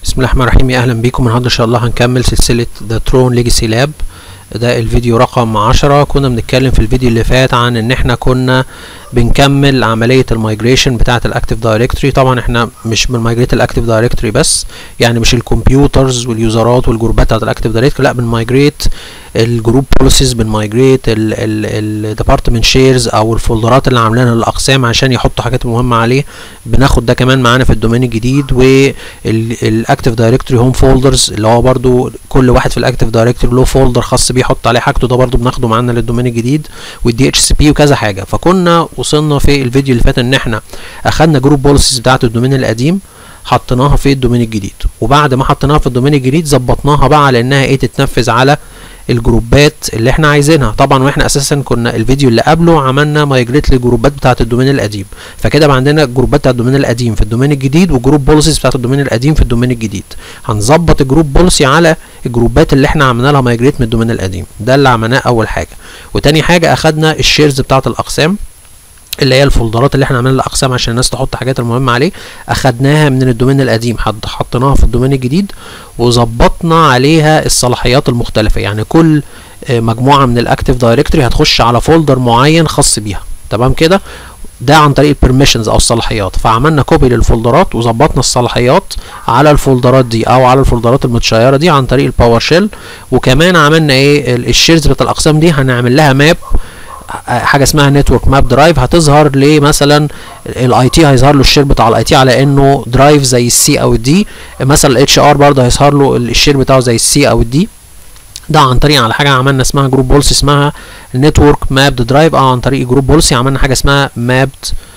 بسم الله الرحمن الرحيم يا اهلا بيكم النهارده ان شاء الله هنكمل سلسله ذا ترون ليجاسي لاب ده الفيديو رقم عشرة كنا بنتكلم في الفيديو اللي فات عن ان احنا كنا بنكمل عمليه المايجريشن بتاعه الاكتيف دايركتوري طبعا احنا مش بنمايجريت الاكتيف دايركتوري بس يعني مش الكمبيوترز واليوزرات والجروبات بتاعه الاكتيف دايركتوري لا بنمايجريت الجروب بوليسيز بنمايجريت الديبارتمنت شيرز او الفولدرات اللي عاملينها للاقسام عشان يحطوا حاجات مهمه عليه بناخد ده كمان معانا في الدومين الجديد والاكتيف دايركتوري هوم فولدرز اللي هو برضو كل واحد في الاكتيف دايركتوري له فولدر خاص بيه يحط عليه حاجته ده برضو بناخده معانا للدومين الجديد والدي اتش سي بي وكذا حاجه فكنا وصلنا في الفيديو اللي فات ان احنا اخدنا جروب بوليسيز بتاعه الدومين القديم حطيناها في الدومين الجديد وبعد ما حطيناها في الدومين الجديد ظبطناها بقى على انها ايه تتنفذ على الجروبات اللي احنا عايزينها طبعا واحنا اساسا كنا الفيديو اللي قبله عملنا مايجريت للجروبات بتاعه الدومين القديم فكده بقى عندنا الجروبات بتاعه الدومين القديم في الدومين الجديد وجروب بوليسيز بتاعه الدومين القديم في الدومين الجديد هنظبط الجروب بوليسي على الجروبات اللي احنا عملنا لها مايجريت من الدومين القديم ده اللي عملناه اول حاجه وتاني حاجه اخدنا الشيرز بتاعه الاقسام اللي هي الفولدرات اللي احنا عملنا الاقسام عشان الناس تحط حاجات المهمه عليه اخدناها من الدومين القديم حد حطيناها في الدومين الجديد وظبطنا عليها الصلاحيات المختلفه يعني كل مجموعه من الاكتيف دايركتوري هتخش على فولدر معين خاص بيها تمام كده ده عن طريق البرميشنز او الصلاحيات فعملنا كوبي للفولدرات وظبطنا الصلاحيات على الفولدرات دي او على الفولدرات المتشيره دي عن طريق الباور شيل وكمان عملنا ايه الشيرز بتاعت الاقسام دي هنعمل لها ماب حاجه اسمها نتورك ماب درايف هتظهر لمثلا الاي تي هيظهر له الشير بتاع الاي تي على انه درايف زي السي او الدي مثلا الاتش ار برضه هيظهر له الشير بتاعه زي السي او الدي ده عن طريق على حاجه عملنا اسمها جروب بولسي اسمها نتورك مابد درايف اه عن طريق جروب بولسي عملنا حاجه اسمها مابد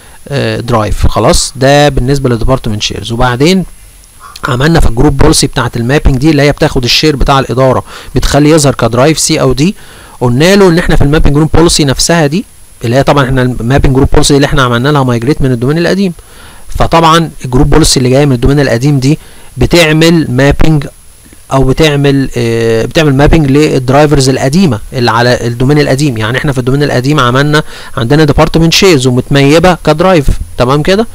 درايف خلاص ده بالنسبه للديبارتمنت شيرز وبعدين عملنا في الجروب بولسي بتاعه المابنج دي اللي هي بتاخد الشير بتاع الاداره بتخليه يظهر كدرايف سي او دي قلنا له ان احنا في المابنج جروب بوليسي نفسها دي اللي هي طبعا احنا المابنج جروب بوليسي اللي احنا عملنا لها مايجريت من الدومين القديم فطبعا الجروب بوليسي اللي جايه من الدومين القديم دي بتعمل مابنج او بتعمل اه بتعمل مابنج للدرايفرز القديمه اللي على الدومين القديم يعني احنا في الدومين القديم عملنا عندنا ديبارتمنت شيرز ومتميبه كدرايف تمام كده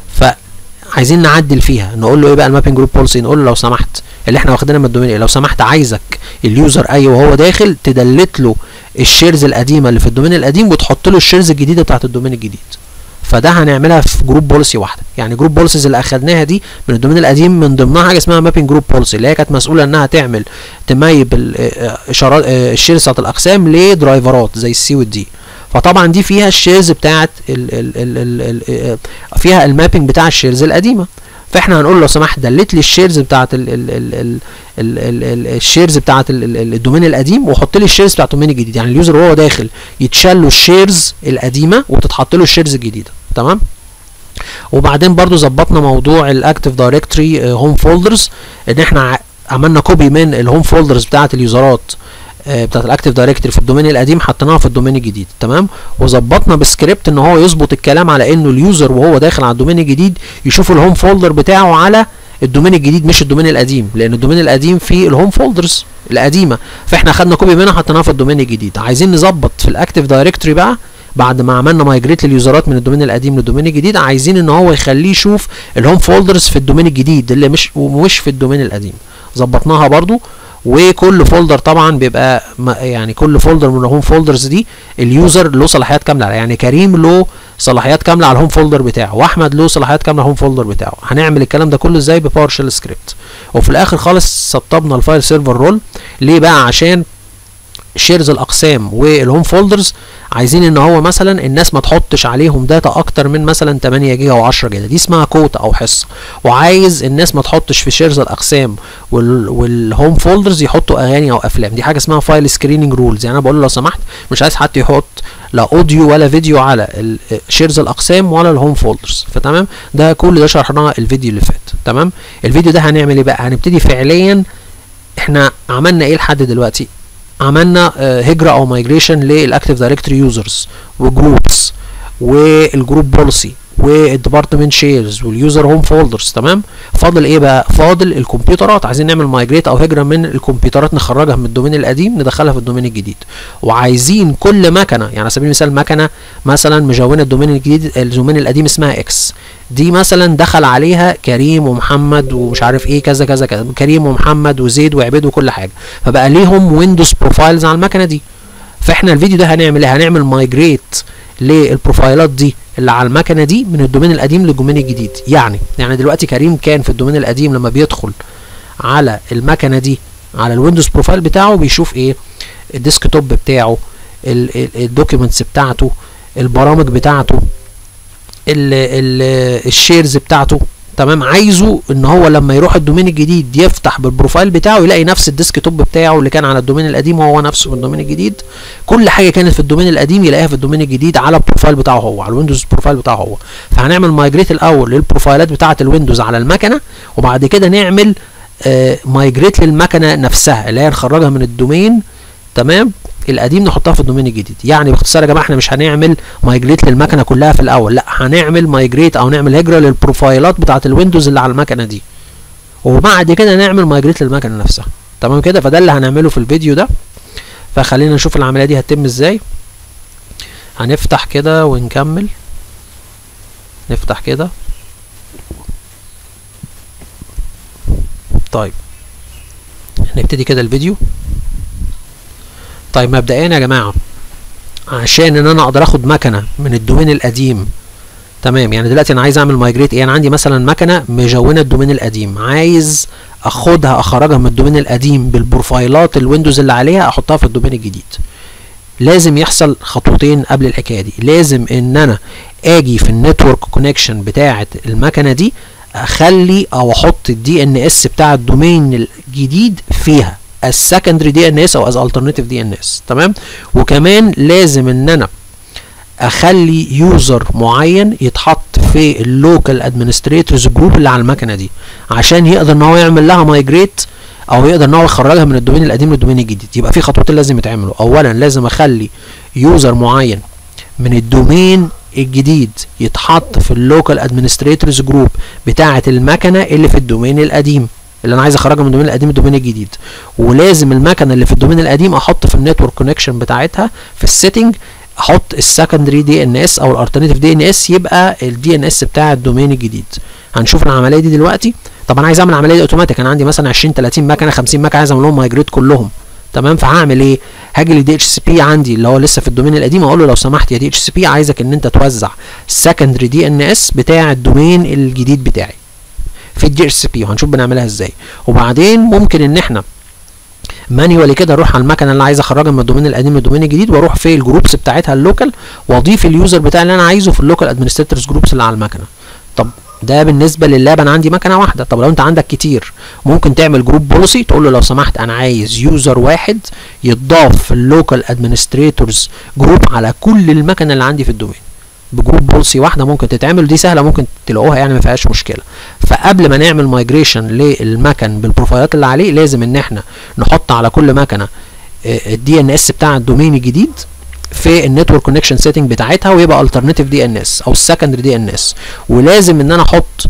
فعايزين نعدل فيها نقول له ايه بقى المابنج جروب بوليسي نقول له لو سمحت اللي احنا واخدينها من الدومين لو سمحت عايزك اليوزر اي وهو داخل تدلت له الشيرز القديمه اللي في الدومين القديم وتحط له الشيرز الجديده بتاعت الدومين الجديد فده هنعملها في جروب بوليسي واحده يعني جروب بوليسيز اللي اخدناها دي من الدومين القديم من ضمنها حاجه اسمها مابنج جروب بوليسي اللي هي كانت مسؤوله انها تعمل تميب الاشارات الشيرز بتاعت الاقسام لدرايفرات زي السي والدي فطبعا دي فيها الشيرز بتاعت ال ال ال ال فيها المابنج بتاع الشيرز القديمه فاحنا هنقول له لو سمحت دلت لي الشيرز بتاعت ال ال ال ال ال ال الشيرز بتاعت الدومين القديم وحط لي الشيرز بتاعت الدومين الجديد يعني اليوزر وهو داخل يتشال له الشيرز القديمه وتتحط له الشيرز الجديده تمام وبعدين برضو ظبطنا موضوع الاكتيف دايركتوري هوم فولدرز ان احنا عملنا كوبي من الهوم فولدرز بتاعت اليوزرات بتاعت الاكتيف دايركتوري في الدومين القديم حطيناها في الدومين الجديد تمام وظبطنا بسكريبت ان هو يظبط الكلام على انه اليوزر وهو داخل على الدومين الجديد يشوف الهوم فولدر بتاعه على الدومين الجديد مش الدومين القديم لان الدومين القديم فيه الهوم فولدرز القديمه فاحنا خدنا كوبي منها حطيناها في الدومين الجديد عايزين نظبط في الاكتيف دايركتوري بقى بعد ما عملنا مايجريت لليوزرات من الدومين القديم للدومين الجديد عايزين ان هو يخليه يشوف الهوم فولدرز في الدومين الجديد اللي مش ومش في الدومين القديم ظبطناها برضو وكل فولدر طبعا بيبقى يعني كل فولدر من الهوم فولدرز دي اليوزر له صلاحيات كامله يعني كريم له صلاحيات كامله على الهوم فولدر بتاعه واحمد له صلاحيات كامله على الهوم فولدر بتاعه هنعمل الكلام ده كله ازاي بباور شيل سكريبت وفي الاخر خالص سطبنا الفايل سيرفر رول ليه بقى عشان شيرز الاقسام والهوم فولدرز عايزين ان هو مثلا الناس ما تحطش عليهم داتا اكتر من مثلا 8 جيجا و10 جيجا دي اسمها كوتا او حصه وعايز الناس ما تحطش في شيرز الاقسام وال والهوم فولدرز يحطوا اغاني او افلام دي حاجه اسمها فايل سكريننج رولز يعني انا بقول له لو سمحت مش عايز حد يحط لا اوديو ولا فيديو على شيرز الاقسام ولا الهوم فولدرز فتمام ده كل ده شرحناه الفيديو اللي فات تمام الفيديو ده هنعمل ايه بقى هنبتدي فعليا احنا عملنا ايه لحد دلوقتي عملنا هجرة او مايجريشن للاكتيف دايركتوري يوزرز وجروبس والجروب بوليسي والديبارتمنت شيرز واليوزر هوم فولدرز تمام فاضل ايه بقى فاضل الكمبيوترات عايزين نعمل مايجريت او هجره من الكمبيوترات نخرجها من الدومين القديم ندخلها في الدومين الجديد وعايزين كل مكنه يعني على سبيل المثال مكنه مثلا مجونه الدومين الجديد الدومين القديم اسمها اكس دي مثلا دخل عليها كريم ومحمد ومش عارف ايه كذا كذا كذا كريم ومحمد وزيد وعبيد وكل حاجه فبقى ليهم ويندوز بروفايلز على المكنه دي فاحنا الفيديو ده هنعمل ايه هنعمل مايجريت للبروفايلات دي اللي على المكنه دي من الدومين القديم للدومين الجديد يعني يعني دلوقتي كريم كان في الدومين القديم لما بيدخل على المكنه دي على الويندوز بروفايل بتاعه بيشوف ايه الديسك توب بتاعه الدوكيومنتس بتاعته البرامج بتاعته الشيرز بتاعته تمام عايزه ان هو لما يروح الدومين الجديد يفتح بالبروفايل بتاعه يلاقي نفس الديسك توب بتاعه اللي كان على الدومين القديم وهو نفسه في الدومين الجديد كل حاجه كانت في الدومين القديم يلاقيها في الدومين الجديد على البروفايل بتاعه هو على الويندوز بروفايل بتاعه هو فهنعمل مايجريت الاول للبروفايلات بتاعه الويندوز على المكنه وبعد كده نعمل آه مايجريت للمكنه نفسها اللي هي نخرجها من الدومين تمام القديم نحطها في الدومين الجديد يعني باختصار يا جماعه احنا مش هنعمل مايجريت للمكنه كلها في الاول لا هنعمل مايجريت او نعمل هجره للبروفايلات بتاعه الويندوز اللي على المكنه دي وبعد كده نعمل مايجريت للمكنه نفسها تمام كده فده اللي هنعمله في الفيديو ده فخلينا نشوف العمليه دي هتتم ازاي هنفتح كده ونكمل نفتح كده طيب نبتدي كده الفيديو طيب مبدئيا يا جماعه عشان ان انا اقدر اخد مكنه من الدومين القديم تمام يعني دلوقتي انا عايز اعمل مايجريت ايه انا عندي مثلا مكنه مجونه الدومين القديم عايز اخدها اخرجها من الدومين القديم بالبروفايلات الويندوز اللي عليها احطها في الدومين الجديد لازم يحصل خطوتين قبل الحكايه دي لازم ان انا اجي في النتورك كونكشن بتاعه المكنه دي اخلي او احط الدي ان اس بتاع الدومين الجديد فيها as secondary DNS او as alternative DNS تمام وكمان لازم ان انا اخلي يوزر معين يتحط في اللوكال ادمنستريتورز جروب اللي على المكنه دي عشان يقدر ان هو يعمل لها مايجريت او يقدر ان هو يخرجها من الدومين القديم للدومين الجديد يبقى في خطوتين لازم يتعملوا اولا لازم اخلي يوزر معين من الدومين الجديد يتحط في اللوكال ادمنستريتورز جروب بتاعه المكنه اللي في الدومين القديم اللي انا عايز اخرجها من الدومين القديم الدومين الجديد ولازم المكنه اللي في الدومين القديم احط في النتورك كونكشن بتاعتها في السيتنج احط السكندري دي ان اس او الالترناتيف دي ان اس يبقى الدي ان اس بتاع الدومين الجديد هنشوف العمليه دي دلوقتي طب انا عايز اعمل العمليه دي اوتوماتيك انا عندي مثلا 20 30 مكنه 50 مكنه عايز اعمل لهم مايجريت كلهم تمام فهعمل ايه هاجي للدي اتش سي بي عندي اللي هو لسه في الدومين القديم اقول له لو سمحت يا دي اتش سي بي عايزك ان انت توزع السكندري دي ان اس بتاع الدومين الجديد بتاعي في الدي اتش سي بي وهنشوف بنعملها ازاي وبعدين ممكن ان احنا مانيوالي كده اروح على المكنه اللي عايز اخرجها من الدومين القديم للدومين الجديد واروح في الجروبس بتاعتها اللوكال واضيف اليوزر بتاعي اللي انا عايزه في اللوكال ادمنستريتورز جروبس اللي على المكنه طب ده بالنسبه لللاب انا عندي مكنه واحده طب لو انت عندك كتير ممكن تعمل جروب بوليسي تقول له لو سمحت انا عايز يوزر واحد يتضاف في اللوكال ادمنستريتورز جروب على كل المكنه اللي عندي في الدومين بجروب بولسي واحده ممكن تتعمل دي سهله ممكن تلاقوها يعني ما فيهاش مشكله فقبل ما نعمل مايجريشن للمكن بالبروفايلات اللي عليه لازم ان احنا نحط على كل مكنه الدي ان اس بتاع الدومين الجديد في النتورك كونكشن سيتنج بتاعتها ويبقى الترناتيف دي ان اس او السكندري دي ان اس ولازم ان انا احط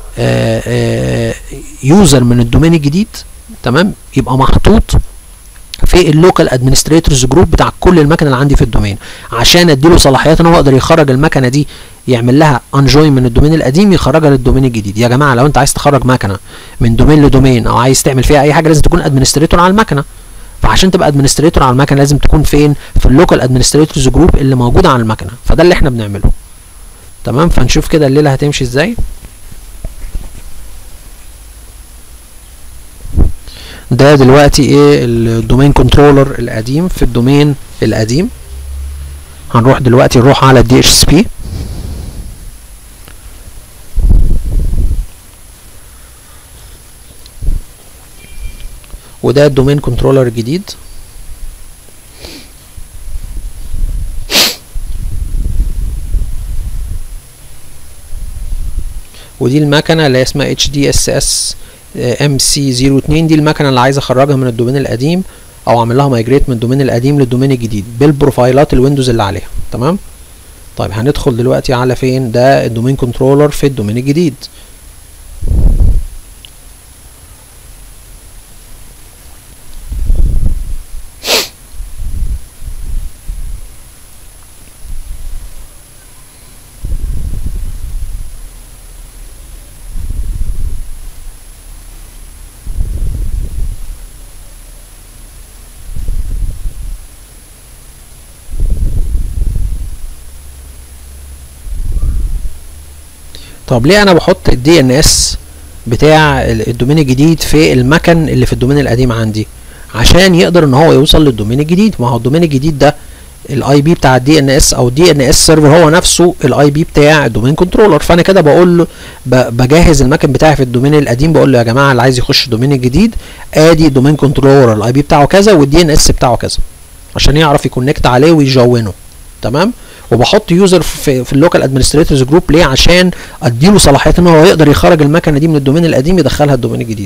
يوزر من الدومين الجديد تمام يبقى محطوط في اللوكال ادمنستريتورز جروب بتاع كل المكنه اللي عندي في الدومين عشان اديله صلاحيات ان هو يقدر يخرج المكنه دي يعمل لها انجوين من الدومين القديم يخرجها للدومين الجديد يا جماعه لو انت عايز تخرج مكنه من دومين لدومين او عايز تعمل فيها اي حاجه لازم تكون ادمنستريتور على المكنه فعشان تبقى ادمنستريتور على المكنه لازم تكون فين في اللوكال ادمنستريتورز جروب اللي موجوده على المكنه فده اللي احنا بنعمله تمام فنشوف كده الليله هتمشي ازاي ده دلوقتي ايه الدومين كنترولر القديم في الدومين القديم هنروح دلوقتي نروح على الدي اتش اس بي وده الدومين كنترولر الجديد ودي المكنه اللي اسمها اتش دي اس اس ام سي 02 دي المكنه اللي عايز اخرجها من الدومين القديم او اعمل لها مايجريت من الدومين القديم للدومين الجديد بالبروفايلات الويندوز اللي عليها تمام طيب هندخل دلوقتي على فين ده الدومين كنترولر في الدومين الجديد طب ليه انا بحط الدي ان اس بتاع الدومين الجديد في المكن اللي في الدومين القديم عندي عشان يقدر ان هو يوصل للدومين الجديد ما هو الدومين الجديد ده الاي بي بتاع الدي ان اس او الدي ان اس سيرفر هو نفسه الاي بي بتاع الدومين كنترولر فانا كده بقول له بجهز المكن بتاعي في الدومين القديم بقول له يا جماعه اللي عايز يخش الدومين الجديد ادي الدومين كنترولر الاي بي بتاعه كذا والدي ان اس بتاعه كذا عشان يعرف يكونكت عليه ويجونه تمام وبحط يوزر في, في اللوكال ادمنستريتورز جروب ليه عشان اديله صلاحيات ان هو يقدر يخرج المكنه دي من الدومين القديم يدخلها الدومين الجديد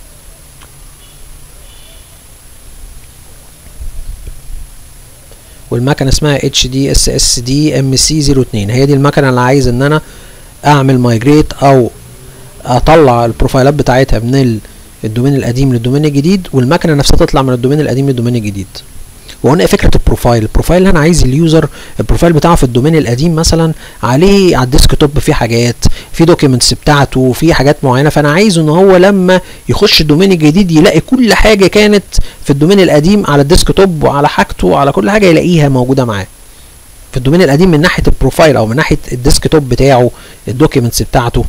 والمكنه اسمها اتش دي اس اس دي ام سي 02 هي دي المكنه اللي عايز ان انا اعمل مايجريت او اطلع البروفايلات بتاعتها من الدومين القديم للدومين الجديد والمكنه نفسها تطلع من الدومين القديم للدومين الجديد وهنا ايه فكره البروفايل البروفايل اللي انا عايز اليوزر البروفايل بتاعه في الدومين القديم مثلا عليه على الديسك توب في حاجات في دوكيومنتس بتاعته في حاجات معينه فانا عايزه ان هو لما يخش الدومين الجديد يلاقي كل حاجه كانت في الدومين القديم على الديسك توب وعلى حاجته وعلى كل حاجه يلاقيها موجوده معاه في الدومين القديم من ناحيه البروفايل او من ناحيه الديسك توب بتاعه الدوكيومنتس بتاعته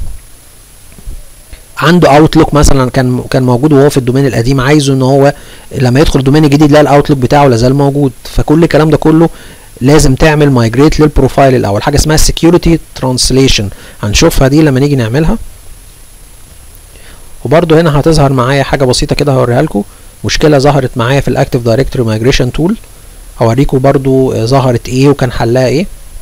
عنده اوتلوك مثلا كان كان موجود وهو في الدومين القديم عايزه ان هو لما يدخل الدومين الجديد لا الاوتلوك بتاعه لازال موجود فكل الكلام ده كله لازم تعمل مايجريت للبروفايل الاول حاجه اسمها سكيورتي ترانسليشن هنشوفها دي لما نيجي نعملها وبرده هنا هتظهر معايا حاجه بسيطه كده هوريها لكم مشكله ظهرت معايا في الاكتيف دايركتوري مايجريشن تول هوريكم برضو ظهرت ايه وكان حلها ايه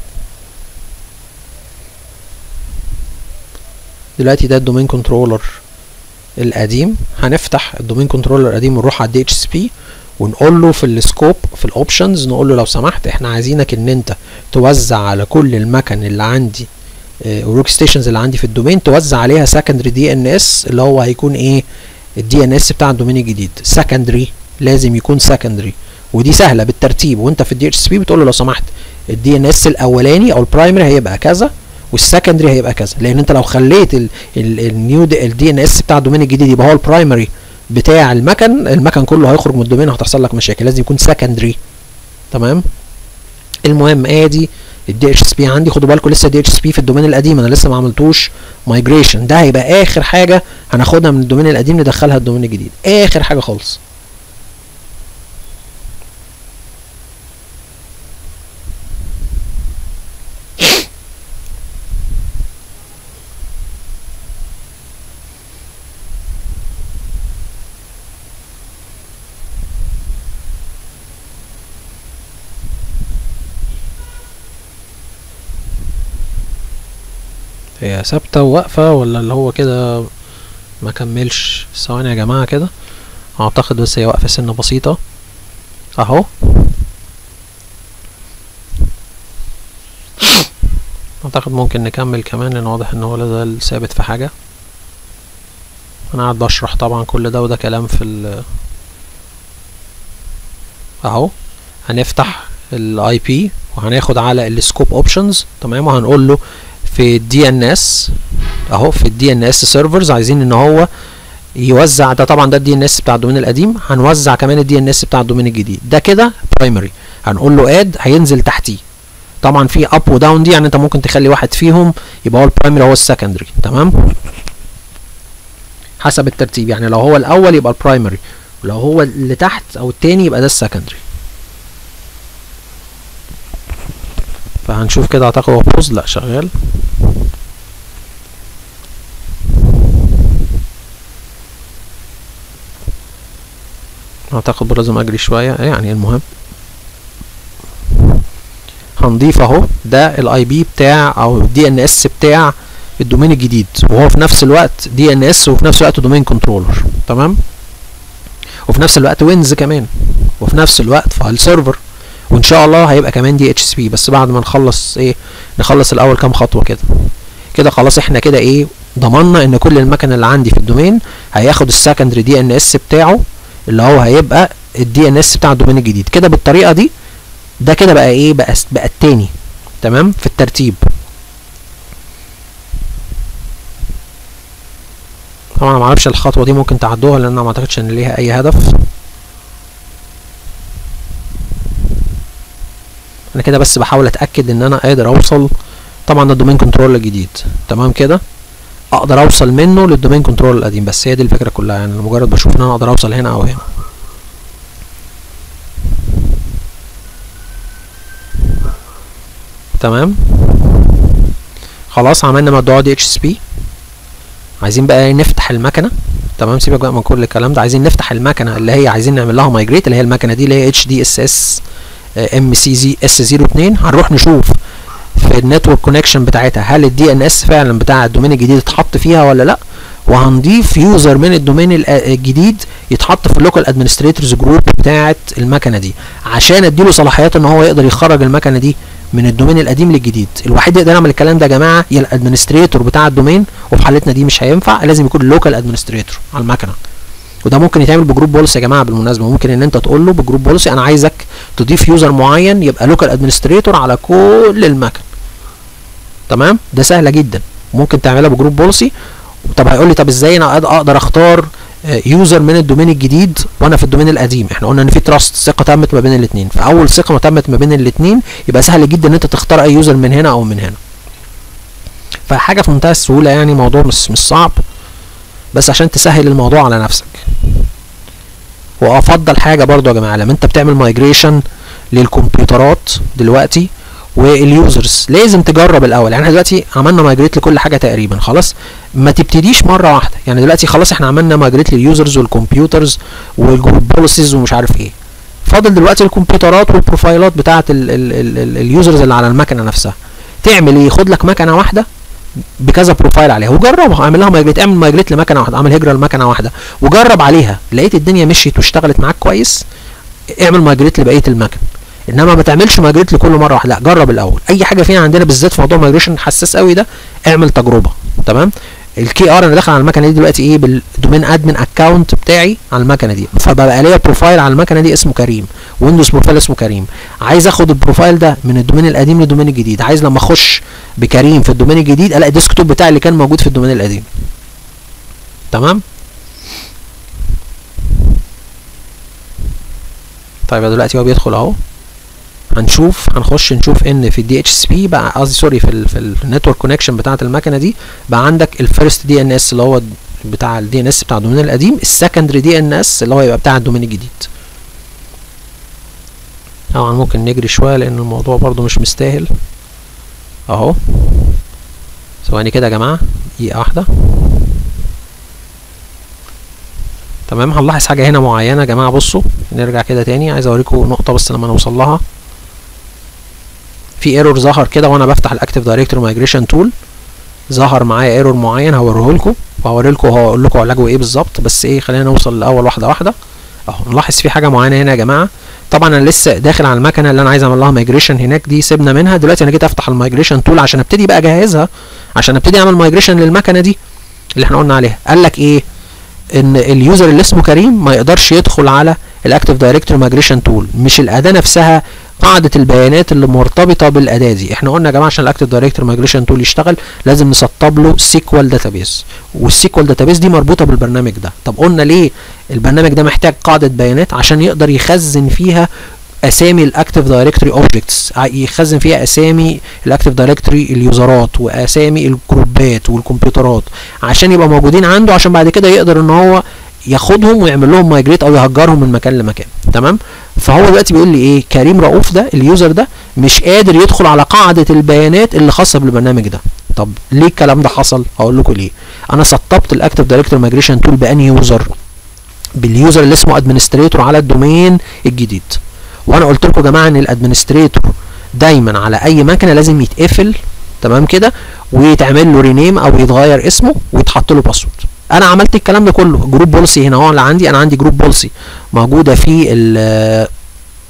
دلوقتي ده الدومين كنترولر القديم هنفتح الدومين كنترولر القديم ونروح على الدي اتش اس بي ونقول له في السكوب في الاوبشنز نقول له لو سمحت احنا عايزينك ان انت توزع على كل المكن اللي عندي الورك ستيشنز اللي عندي في الدومين توزع عليها سكندري دي ان اس اللي هو هيكون ايه الدي ان اس بتاع الدومين الجديد سكندري لازم يكون سكندري ودي سهله بالترتيب وانت في الدي اتش اس بي بتقول له لو سمحت الدي ان اس الاولاني او البرايمري هيبقى كذا والسكندري هيبقى كذا لان انت لو خليت النيو الدي ان اس بتاع الدومين الجديد يبقى هو البرايمري بتاع المكن المكن كله هيخرج من الدومين وهتحصل لك مشاكل لازم يكون سكندري تمام المهم ادي الدي اتش اس بي عندي خدوا بالكم لسه الدي اتش اس بي في الدومين القديم انا لسه ما عملتوش مايجريشن ده هيبقى اخر حاجه هناخدها من الدومين القديم ندخلها الدومين الجديد اخر حاجه خالص هي ثابته وواقفه ولا اللي هو كده ما كملش ثواني يا جماعه كده اعتقد بس هي واقفه سنه بسيطه اهو اعتقد ممكن نكمل كمان لان واضح ان هو لازال ثابت في حاجه انا قاعد بشرح طبعا كل ده وده كلام في ال اهو هنفتح الاي بي وهناخد على السكوب اوبشنز تمام وهنقول له في الدي ان اس اهو في الدي ان اس سيرفرز عايزين ان هو يوزع ده طبعا ده الدي ان اس بتاع الدومين القديم هنوزع كمان الدي ان اس بتاع الدومين الجديد ده كده برايمري هنقول له اد هينزل تحتيه طبعا في اب وداون دي يعني انت ممكن تخلي واحد فيهم يبقى هو البرايمري هو السكندري تمام حسب الترتيب يعني لو هو الاول يبقى البرايمري ولو هو اللي تحت او التاني يبقى ده السكندري فهنشوف كده اعتقد هو بوز لا شغال اعتقد لازم اجري شويه يعني المهم هنضيف اهو ده الاي بي بتاع او الدي ان اس بتاع الدومين الجديد وهو في نفس الوقت دي ان اس وفي نفس الوقت دومين كنترولر تمام وفي نفس الوقت وينز كمان وفي نفس الوقت فايل سيرفر وان شاء الله هيبقى كمان دي اتش اس بي بس بعد ما نخلص ايه نخلص الاول كام خطوه كده كده خلاص احنا كده ايه ضمننا ان كل المكن اللي عندي في الدومين هياخد السكندري دي ان اس بتاعه اللي هو هيبقى الدي ان اس بتاع الدومين الجديد كده بالطريقه دي ده كده بقى ايه بقى بقى التاني تمام في الترتيب طبعا انا معرفش الخطوه دي ممكن تعدوها لان انا ما اعتقدش ان ليها اي هدف انا كده بس بحاول اتاكد ان انا قادر اوصل طبعا ده الدومين كنترول الجديد تمام كده اقدر اوصل منه للدومين كنترول القديم بس هي دي الفكره كلها يعني مجرد بشوف ان انا اقدر اوصل هنا او هنا تمام خلاص عملنا موضوع دي اتش اس بي عايزين بقى نفتح المكنه تمام سيبك بقى من كل الكلام ده عايزين نفتح المكنه اللي هي عايزين نعمل لها مايجريت اللي هي المكنه دي اللي هي اتش دي اس اس ام سي زي اس 02 هنروح نشوف في النتورك كونكشن بتاعتها هل الدي ان اس فعلا بتاع الدومين الجديد اتحط فيها ولا لا وهنضيف يوزر من الدومين الجديد يتحط في اللوكال ادمنستريتورز جروب بتاعه المكنه دي عشان اديله صلاحيات ان هو يقدر يخرج المكنه دي من الدومين القديم للجديد الوحيد يقدر يعمل الكلام ده يا جماعه يا الادمنستريتور بتاع الدومين وفي حالتنا دي مش هينفع لازم يكون اللوكال ادمنستريتور على المكنه وده ممكن يتعمل بجروب بوليسي يا جماعه بالمناسبه ممكن ان انت تقول له بجروب بوليسي انا عايزك تضيف يوزر معين يبقى لوكال ادمنستريتور على كل المكن تمام ده سهله جدا ممكن تعملها بجروب بوليسي طب هيقول لي طب ازاي انا اقدر اختار يوزر من الدومين الجديد وانا في الدومين القديم احنا قلنا ان في تراست ثقه تمت ما بين الاثنين فاول ثقه ما تمت ما بين الاثنين يبقى سهل جدا ان انت تختار اي يوزر من هنا او من هنا فحاجه في منتهى السهوله يعني موضوع مش مش صعب بس عشان تسهل الموضوع على نفسك وافضل حاجه برضو يا جماعه لما انت بتعمل مايجريشن للكمبيوترات دلوقتي واليوزرز لازم تجرب الاول يعني احنا دلوقتي عملنا مايجريت لكل حاجه تقريبا خلاص ما تبتديش مره واحده يعني دلوقتي خلاص احنا عملنا مايجريت لليوزرز والكمبيوترز والجروب بوليسيز ومش عارف ايه فاضل دلوقتي الكمبيوترات والبروفايلات بتاعه اليوزرز اللي على المكنه نفسها تعمل ايه خد لك مكنه واحده بكذا بروفايل عليها وجربها اعمل لها مايجريت اعمل مايجريت لمكنه واحده اعمل هجره لمكنه واحده وجرب عليها لقيت الدنيا مشيت واشتغلت معاك كويس اعمل مايجريت لبقيه المكن انما ما تعملش مايجريت لكل مره واحده لا جرب الاول اي حاجه فينا عندنا بالذات في موضوع مايجريشن حساس قوي ده اعمل تجربه تمام الكي ار انا داخل على المكنه دي دلوقتي ايه بالدومين ادمن اكونت بتاعي على المكنه دي فبقى ليا بروفايل على المكنه دي اسمه كريم ويندوز بروفايل اسمه كريم عايز اخد البروفايل ده من الدومين القديم للدومين الجديد عايز لما اخش بكريم في الدومين الجديد الاقي الديسكتوب بتاعي اللي كان موجود في الدومين القديم تمام طيب دلوقتي هو بيدخل اهو هنشوف هنخش نشوف ان في الدي اتش اس بي بقى قصدي سوري في ال في النتورك كونكشن بتاعه المكنه دي بقى عندك الفيرست دي ان اس اللي هو بتاع الدي ان اس بتاع الدومين القديم السكندري دي ان اس اللي هو يبقى بتاع الدومين الجديد طبعا ممكن نجري شويه لان الموضوع برضو مش مستاهل اهو ثواني كده يا جماعه دقيقه واحده تمام هنلاحظ حاجه هنا معينه يا جماعه بصوا نرجع كده تاني عايز اوريكم نقطه بس لما نوصل لها في ايرور ظهر كده وانا بفتح الاكتيف دايركتوري مايجريشن تول ظهر معايا ايرور معين هوريه لكم وهوري لكم هقول لكم علاجه ايه بالظبط بس ايه خلينا نوصل الاول واحده واحده اهو نلاحظ في حاجه معينه هنا يا جماعه طبعا انا لسه داخل على المكنه اللي انا عايز اعمل لها مايجريشن هناك دي سيبنا منها دلوقتي انا جيت افتح المايجريشن تول عشان ابتدي بقى اجهزها عشان ابتدي اعمل مايجريشن للمكنه دي اللي احنا قلنا عليها قال لك ايه ان اليوزر اللي اسمه كريم ما يقدرش يدخل على الاكتيف دايركتوري مايجريشن تول مش الاداه نفسها قاعده البيانات اللي مرتبطه بالاداه دي احنا قلنا يا جماعه عشان الاكتيف دايركتوري مايجريشن تول يشتغل لازم نسطب له سيكوال داتابيس والسيكوال داتابيس دي مربوطه بالبرنامج ده طب قلنا ليه البرنامج ده محتاج قاعده بيانات عشان يقدر يخزن فيها اسامي الاكتيف دايركتوري اوبجكتس يخزن فيها اسامي الاكتيف دايركتوري اليوزرات واسامي الجروبات والكمبيوترات عشان يبقى موجودين عنده عشان بعد كده يقدر ان هو ياخدهم ويعمل لهم مايجريت او يهجرهم من مكان لمكان تمام فهو دلوقتي بيقول لي ايه كريم رؤوف ده اليوزر ده مش قادر يدخل على قاعده البيانات اللي خاصه بالبرنامج ده طب ليه الكلام ده حصل هقول لكم ليه انا سطبت الاكتيف دايركتوري مايجريشن تول باني يوزر باليوزر اللي اسمه ادمنستريتور على الدومين الجديد وانا قلت لكم يا جماعه ان الادمنستريتور دايما على اي مكنه لازم يتقفل تمام كده ويتعمل له رينيم او يتغير اسمه ويتحط له باسورد انا عملت الكلام ده كله جروب بوليسي هنا هو اللي عندي انا عندي جروب بوليسي موجوده في ال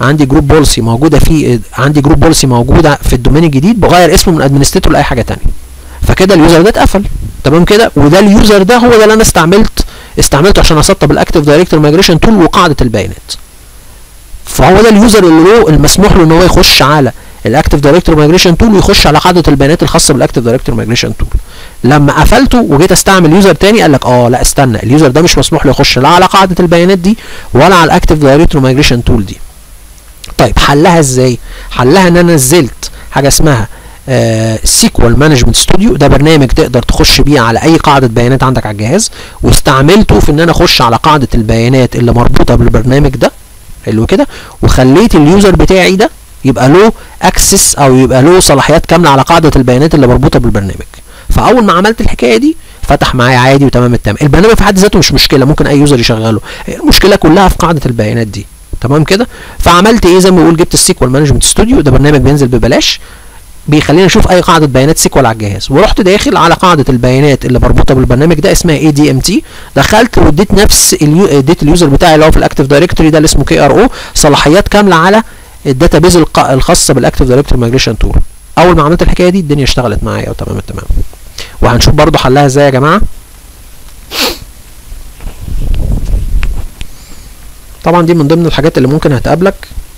عندي جروب بوليسي موجوده في عندي جروب بوليسي موجوده في الدومين الجديد بغير اسمه من ادمنستريتور لاي حاجه تانية فكده اليوزر ده اتقفل تمام كده وده اليوزر ده هو ده اللي انا استعملت استعملته عشان اسطب الاكتيف دايركتور مايجريشن تول وقاعده البيانات فهو ده اليوزر اللي له المسموح له ان هو يخش على الاكتيف دايركتور مايجريشن تول ويخش على قاعده البيانات الخاصه بالاكتيف دايركتور مايجريشن تول لما قفلته وجيت استعمل يوزر تاني قال لك اه لا استنى اليوزر ده مش مسموح له يخش لا على قاعده البيانات دي ولا على الاكتيف دايركتور مايجريشن تول دي طيب حلها ازاي حلها ان انا نزلت حاجه اسمها سيكوال مانجمنت ستوديو ده برنامج تقدر تخش بيه على اي قاعده بيانات عندك على الجهاز واستعملته في ان انا اخش على قاعده البيانات اللي مربوطه بالبرنامج ده حلو كده وخليت اليوزر بتاعي ده يبقى له اكسس او يبقى له صلاحيات كامله على قاعده البيانات اللي مربوطه بالبرنامج فاول ما عملت الحكايه دي فتح معايا عادي وتمام التمام البرنامج في حد ذاته مش مشكله ممكن اي يوزر يشغله المشكله كلها في قاعده البيانات دي تمام كده فعملت ايه زي ما بقول جبت السيكوال مانجمنت ستوديو ده برنامج بينزل ببلاش بيخليني اشوف اي قاعده بيانات سيكوال على الجهاز ورحت داخل على قاعده البيانات اللي مربوطه بالبرنامج ده اسمها اي دي ام تي دخلت واديت نفس اليو... اديت اليوزر بتاعي اللي هو في الاكتيف دايركتوري ده اللي اسمه كي ار او صلاحيات كامله على الداتابيز الق... الخاصه بالاكتيف دايركتوري مايجريشن تول اول ما عملت الحكايه دي الدنيا اشتغلت معايا وتمام التمام وهنشوف برضو حلها ازاي يا جماعه طبعا دي من ضمن الحاجات اللي ممكن هتقابلك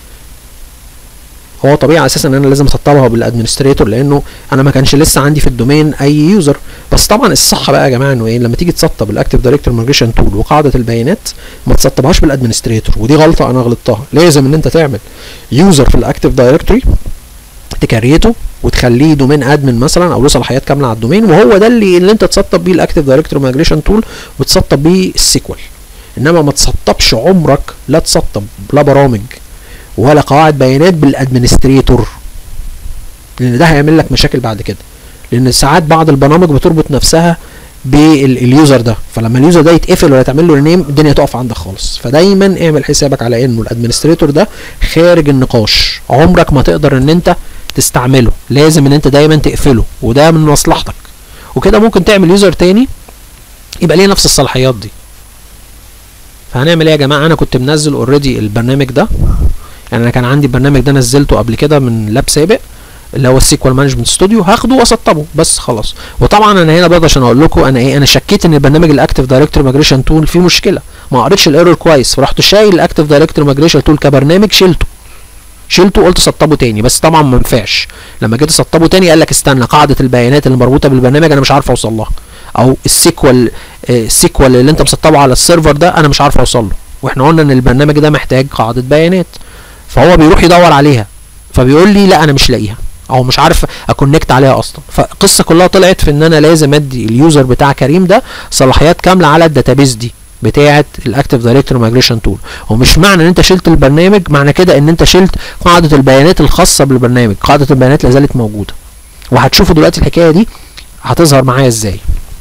هو طبيعي اساسا ان انا لازم اسطبها بالادمنستريتور لانه انا ما كانش لسه عندي في الدومين اي يوزر بس طبعا الصح بقى يا جماعه انه ايه لما تيجي تسطب الاكتيف دايركتور مايجريشن تول وقاعده البيانات ما تسطبهاش بالادمنستريتور ودي غلطه انا غلطتها لازم ان انت تعمل يوزر في الاكتيف دايركتوري تكريته وتخليه دومين ادمن مثلا او له صلاحيات كامله على الدومين وهو ده اللي اللي انت تسطب بيه الاكتيف دايركتور مايجريشن تول وتسطب بيه السيكوال انما ما تسطبش عمرك لا تسطب لا برامج ولا قواعد بيانات بالادمنستريتور لان ده هيعمل لك مشاكل بعد كده لان ساعات بعض البرامج بتربط نفسها باليوزر ده فلما اليوزر ده يتقفل ولا تعمل له رينيم الدنيا تقف عندك خالص فدايما اعمل حسابك على انه الادمنستريتور ده خارج النقاش عمرك ما تقدر ان انت تستعمله لازم ان انت دايما تقفله وده من مصلحتك وكده ممكن تعمل يوزر تاني يبقى ليه نفس الصلاحيات دي فهنعمل ايه يا جماعه انا كنت منزل اوريدي البرنامج ده يعني انا كان عندي البرنامج ده نزلته قبل كده من لاب سابق اللي هو السيكوال مانجمنت ستوديو هاخده واسطبه بس خلاص وطبعا انا هنا برضه عشان اقول لكم انا ايه انا شكيت ان البرنامج الاكتيف دايركتور مايجريشن تول فيه مشكله ما قريتش الايرور كويس فرحت شايل الاكتيف دايركتور مايجريشن تول كبرنامج شلته شلته وقلت سطبه تاني بس طبعا ما نفعش لما جيت اسطبه تاني قال لك استنى قاعده البيانات اللي مربوطه بالبرنامج انا مش عارف اوصل لها او السيكوال السيكوال اللي انت مسطبه على السيرفر ده انا مش عارف اوصل له واحنا قلنا ان البرنامج ده محتاج قاعده بيانات فهو بيروح يدور عليها فبيقول لي لا انا مش لاقيها او مش عارف اكونكت عليها اصلا فالقصه كلها طلعت في ان انا لازم ادي اليوزر بتاع كريم ده صلاحيات كامله على الداتابيز دي بتاعه الاكتيف دايركتور مايجريشن تول ومش معنى ان انت شلت البرنامج معنى كده ان انت شلت قاعده البيانات الخاصه بالبرنامج قاعده البيانات لا زالت موجوده وهتشوفوا دلوقتي الحكايه دي هتظهر معايا ازاي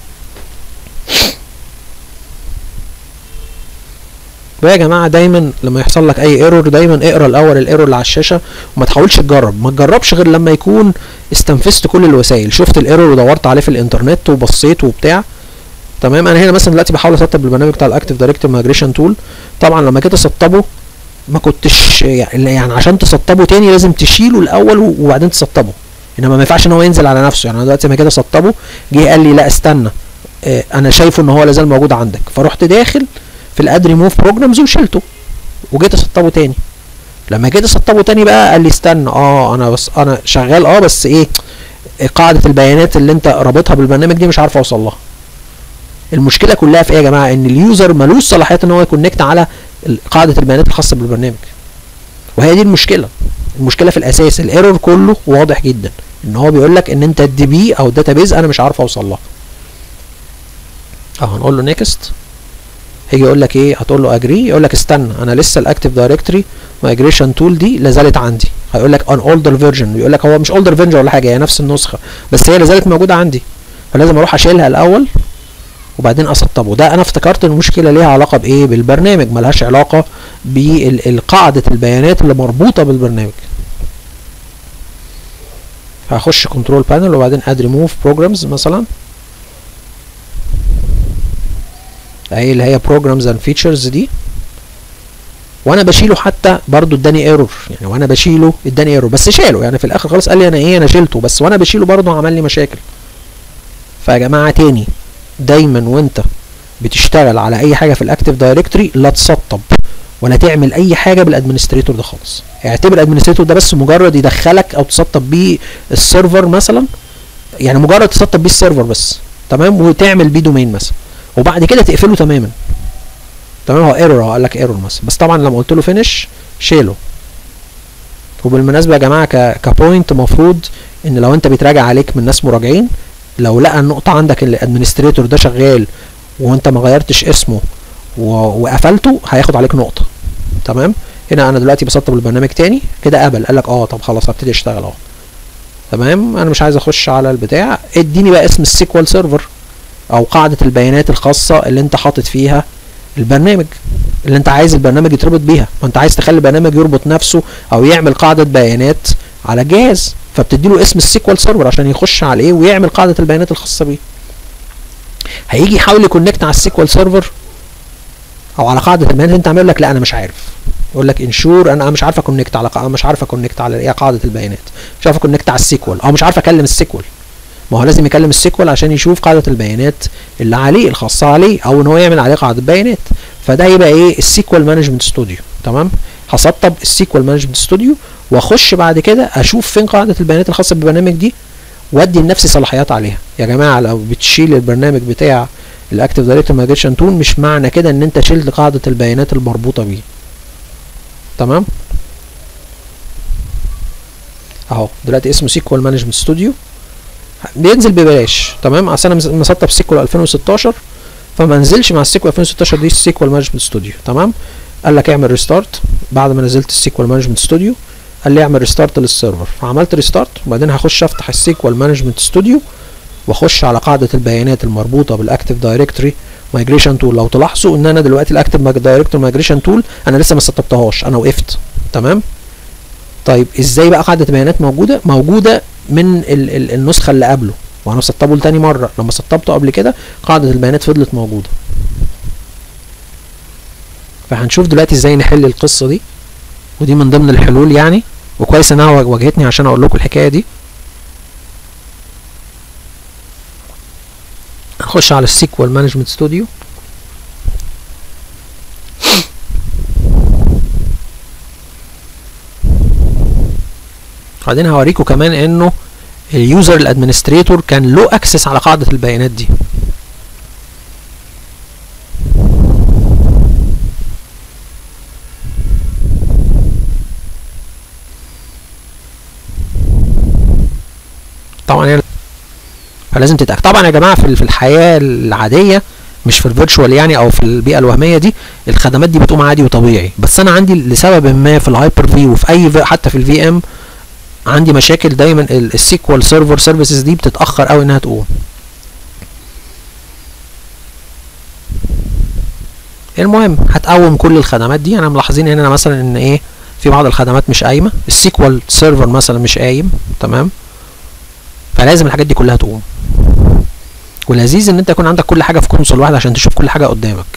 ويا جماعه دايما لما يحصل لك اي ايرور دايما اقرا الاول الايرور اللي على الشاشه وما تحاولش تجرب ما تجربش غير لما يكون استنفذت كل الوسائل شفت الايرور ودورت عليه في الانترنت وبصيت وبتاع تمام انا هنا مثلا دلوقتي بحاول اسطب البرنامج بتاع الاكتيف دايركتور مايجريشن تول طبعا لما جيت اسطبه ما كنتش يعني عشان تسطبه تاني لازم تشيله الاول وبعدين تسطبه انما ما ينفعش ان هو ينزل على نفسه يعني انا دلوقتي لما كده اسطبه جه قال لي لا استنى اه انا شايفه ان هو لازال موجود عندك فرحت داخل في الاد ريموف بروجرامز وشلته وجيت اسطبه تاني لما جيت اسطبه تاني بقى قال لي استنى اه انا بس انا شغال اه بس ايه قاعده البيانات اللي انت رابطها بالبرنامج دي مش عارف اوصل لها المشكله كلها في ايه يا جماعه ان اليوزر ملوش صلاحيات ان هو يكونكت على قاعده البيانات الخاصه بالبرنامج وهي دي المشكله المشكله في الاساس الايرور كله واضح جدا ان هو بيقول لك ان انت الدي بي او الداتابيز انا مش عارف اوصل لها اه هنقول له نيكست هيجي يقول لك ايه هتقول له اجري يقول لك استنى انا لسه الاكتيف دايركتوري مايجريشن تول دي لا زالت عندي هيقول لك ان اولدر فيرجن يقول لك هو مش اولدر فيرجن ولا حاجه هي نفس النسخه بس هي لا زالت موجوده عندي فلازم اروح اشيلها الاول وبعدين اسطبه ده انا افتكرت ان المشكله ليها علاقه بايه بالبرنامج ملهاش علاقه بقاعده البيانات اللي مربوطه بالبرنامج هخش كنترول بانل وبعدين اد ريموف بروجرامز مثلا اهي اللي هي بروجرامز اند فيتشرز دي وانا بشيله حتى برضو اداني ايرور يعني وانا بشيله اداني ايرور بس شاله يعني في الاخر خلاص قال لي انا ايه انا شيلته بس وانا بشيله برضو عمل لي مشاكل فيا جماعه تاني دايما وانت بتشتغل على اي حاجه في الاكتيف دايركتوري لا تسطب ولا تعمل اي حاجه بالادمنستريتور ده خالص اعتبر الادمنستريتور ده بس مجرد يدخلك او تسطب بيه السيرفر مثلا يعني مجرد تسطب بيه السيرفر بس تمام وتعمل بيه دومين مثلا وبعد كده تقفله تماما تمام هو ايرور هو قال لك ايرور مثلا بس طبعا لما قلت له فينش شيله وبالمناسبه يا جماعه ك كبوينت المفروض ان لو انت بيتراجع عليك من ناس مراجعين لو لقى النقطه عندك الادمنستريتور ده شغال وانت ما غيرتش اسمه وقفلته هياخد عليك نقطه تمام هنا انا دلوقتي بسطب البرنامج تاني كده قبل قال لك اه طب خلاص هبتدي اشتغل اهو تمام انا مش عايز اخش على البتاع اديني بقى اسم السيكوال سيرفر او قاعده البيانات الخاصه اللي انت حاطط فيها البرنامج اللي انت عايز البرنامج يتربط بيها ما انت عايز تخلي البرنامج يربط نفسه او يعمل قاعده بيانات على جهاز فبتدي له اسم السيكوال سيرفر عشان يخش عليه ويعمل قاعده البيانات الخاصه بيه هيجي يحاول يكونكت على السيكوال سيرفر او على قاعده البيانات اللي انت عامل لك لا انا مش عارف يقول لك انشور انا مش عارف اكونكت على قا... مش عارف اكونكت على ايه قاعده البيانات مش عارف اكونكت على السيكوال او مش عارف اكلم السيكوال ما هو لازم يكلم السيكوال عشان يشوف قاعده البيانات اللي عليه الخاصه عليه او ان هو يعمل عليه قاعده بيانات فده يبقى ايه السيكوال مانجمنت ستوديو تمام هسطب السيكوال مانجمنت ستوديو واخش بعد كده اشوف فين قاعده البيانات الخاصه بالبرنامج دي وادي لنفسي صلاحيات عليها يا جماعه لو بتشيل البرنامج بتاع الاكتيف دايركتور مايجريشن تول مش معنى كده ان انت شلت قاعده البيانات المربوطه بيه تمام اهو دلوقتي اسمه سيكوال مانجمنت ستوديو بينزل ببلاش تمام اصل انا مسطب سيكوال 2016 فما نزلش مع السيكوال 2016 دي السيكوال مانجمنت ستوديو تمام قال لك اعمل ريستارت بعد ما نزلت السيكوال مانجمنت ستوديو قال لي اعمل ريستارت للسيرفر فعملت ريستارت وبعدين هخش افتح السيكوال مانجمنت ستوديو واخش على قاعده البيانات المربوطه بالاكتيف دايركتوري مايجريشن تول لو تلاحظوا ان انا دلوقتي الاكتيف دايركتور مايجريشن تول انا لسه ما سطبتهاش انا وقفت تمام طيب ازاي بقى قاعده البيانات موجوده موجوده من ال ال النسخه اللي قبله وانا مسطبه لتاني مره لما سطبته قبل كده قاعده البيانات فضلت موجوده فهنشوف دلوقتي ازاي نحل القصه دي ودي من ضمن الحلول يعني وكويس انها واجهتني عشان اقول لكم الحكايه دي نخش على السيكوال مانجمنت ستوديو بعدين هوريكم كمان انه اليوزر الادمنستريتور كان له اكسس على قاعده البيانات دي طبعا فلازم تتاكد طبعا يا جماعه في الحياه العاديه مش في الفيرتشوال يعني او في البيئه الوهميه دي الخدمات دي بتقوم عادي وطبيعي بس انا عندي لسبب ما في الهايبر في وفي اي حتى في الفي ام عندي مشاكل دايما السيكوال سيرفر سيرفيسز دي بتتاخر قوي انها تقوم المهم هتقوم كل الخدمات دي انا ملاحظين هنا مثلا ان ايه في بعض الخدمات مش قايمه السيكوال سيرفر مثلا مش قايم تمام فلازم الحاجات دي كلها تقوم ولذيذ ان انت يكون عندك كل حاجه في كونسول واحد عشان تشوف كل حاجه قدامك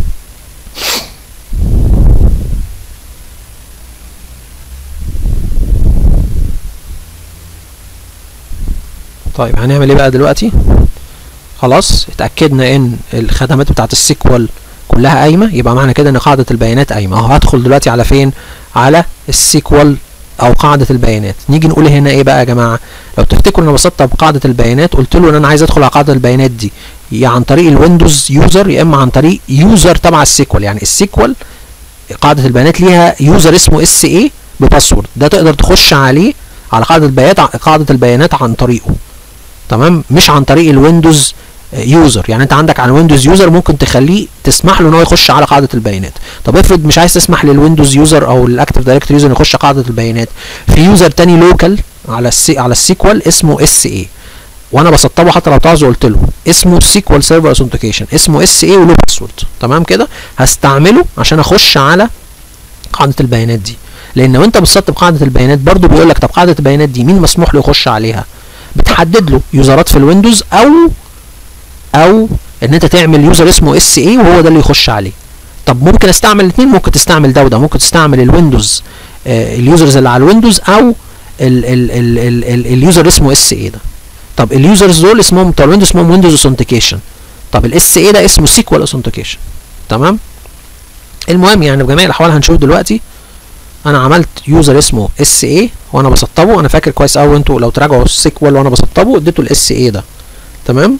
طيب هنعمل ايه بقى دلوقتي خلاص اتاكدنا ان الخدمات بتاعه السيكوال كلها قايمه يبقى معنى كده ان قاعده البيانات قايمه اهو هدخل دلوقتي على فين على السيكوال او قاعده البيانات نيجي نقول هنا ايه بقى يا جماعه لو تفتكروا انا بسطب قاعده البيانات قلت له ان انا عايز ادخل على قاعده البيانات دي يا عن طريق الويندوز يوزر يا اما عن طريق يوزر تبع السيكوال يعني السيكوال قاعده البيانات ليها يوزر اسمه اس اي بباسورد ده تقدر تخش عليه على قاعده البيانات قاعده البيانات عن طريقه تمام مش عن طريق الويندوز يوزر يعني انت عندك على ويندوز يوزر ممكن تخليه تسمح له ان هو يخش على قاعده البيانات طب افرض مش عايز تسمح للويندوز يوزر او الاكتيف دايركتوري يوزر يخش قاعده البيانات في يوزر تاني لوكال على السي على السيكوال اسمه اس اي وانا بسطبه حتى لو تعوزه قلت له اسمه سيكوال سيرفر اوثنتيكيشن اسمه اس اي وله باسورد تمام كده هستعمله عشان اخش على قاعده البيانات دي لان وانت بتسطب قاعده البيانات برضو بيقول لك طب قاعده البيانات دي مين مسموح له يخش عليها بتحدد له يوزرات في الويندوز او او ان انت تعمل يوزر اسمه اس اي وهو ده اللي يخش عليه طب ممكن استعمل الاثنين ممكن تستعمل ده وده ممكن تستعمل الويندوز آه اليوزرز اللي على الويندوز او ال ال ال ال ال اليوزر اسمه اس اي ده طب اليوزرز دول اسمهم بتوع الويندوز اسمهم ويندوز اوثنتيكيشن طب الاس اي ده اسمه سيكوال اوثنتيكيشن تمام المهم يعني بجميع الاحوال هنشوف دلوقتي انا عملت يوزر اسمه اس اي وانا بسطبه انا فاكر كويس قوي انتوا لو تراجعوا السيكوال وانا بسطبه اديته الاس اي ده تمام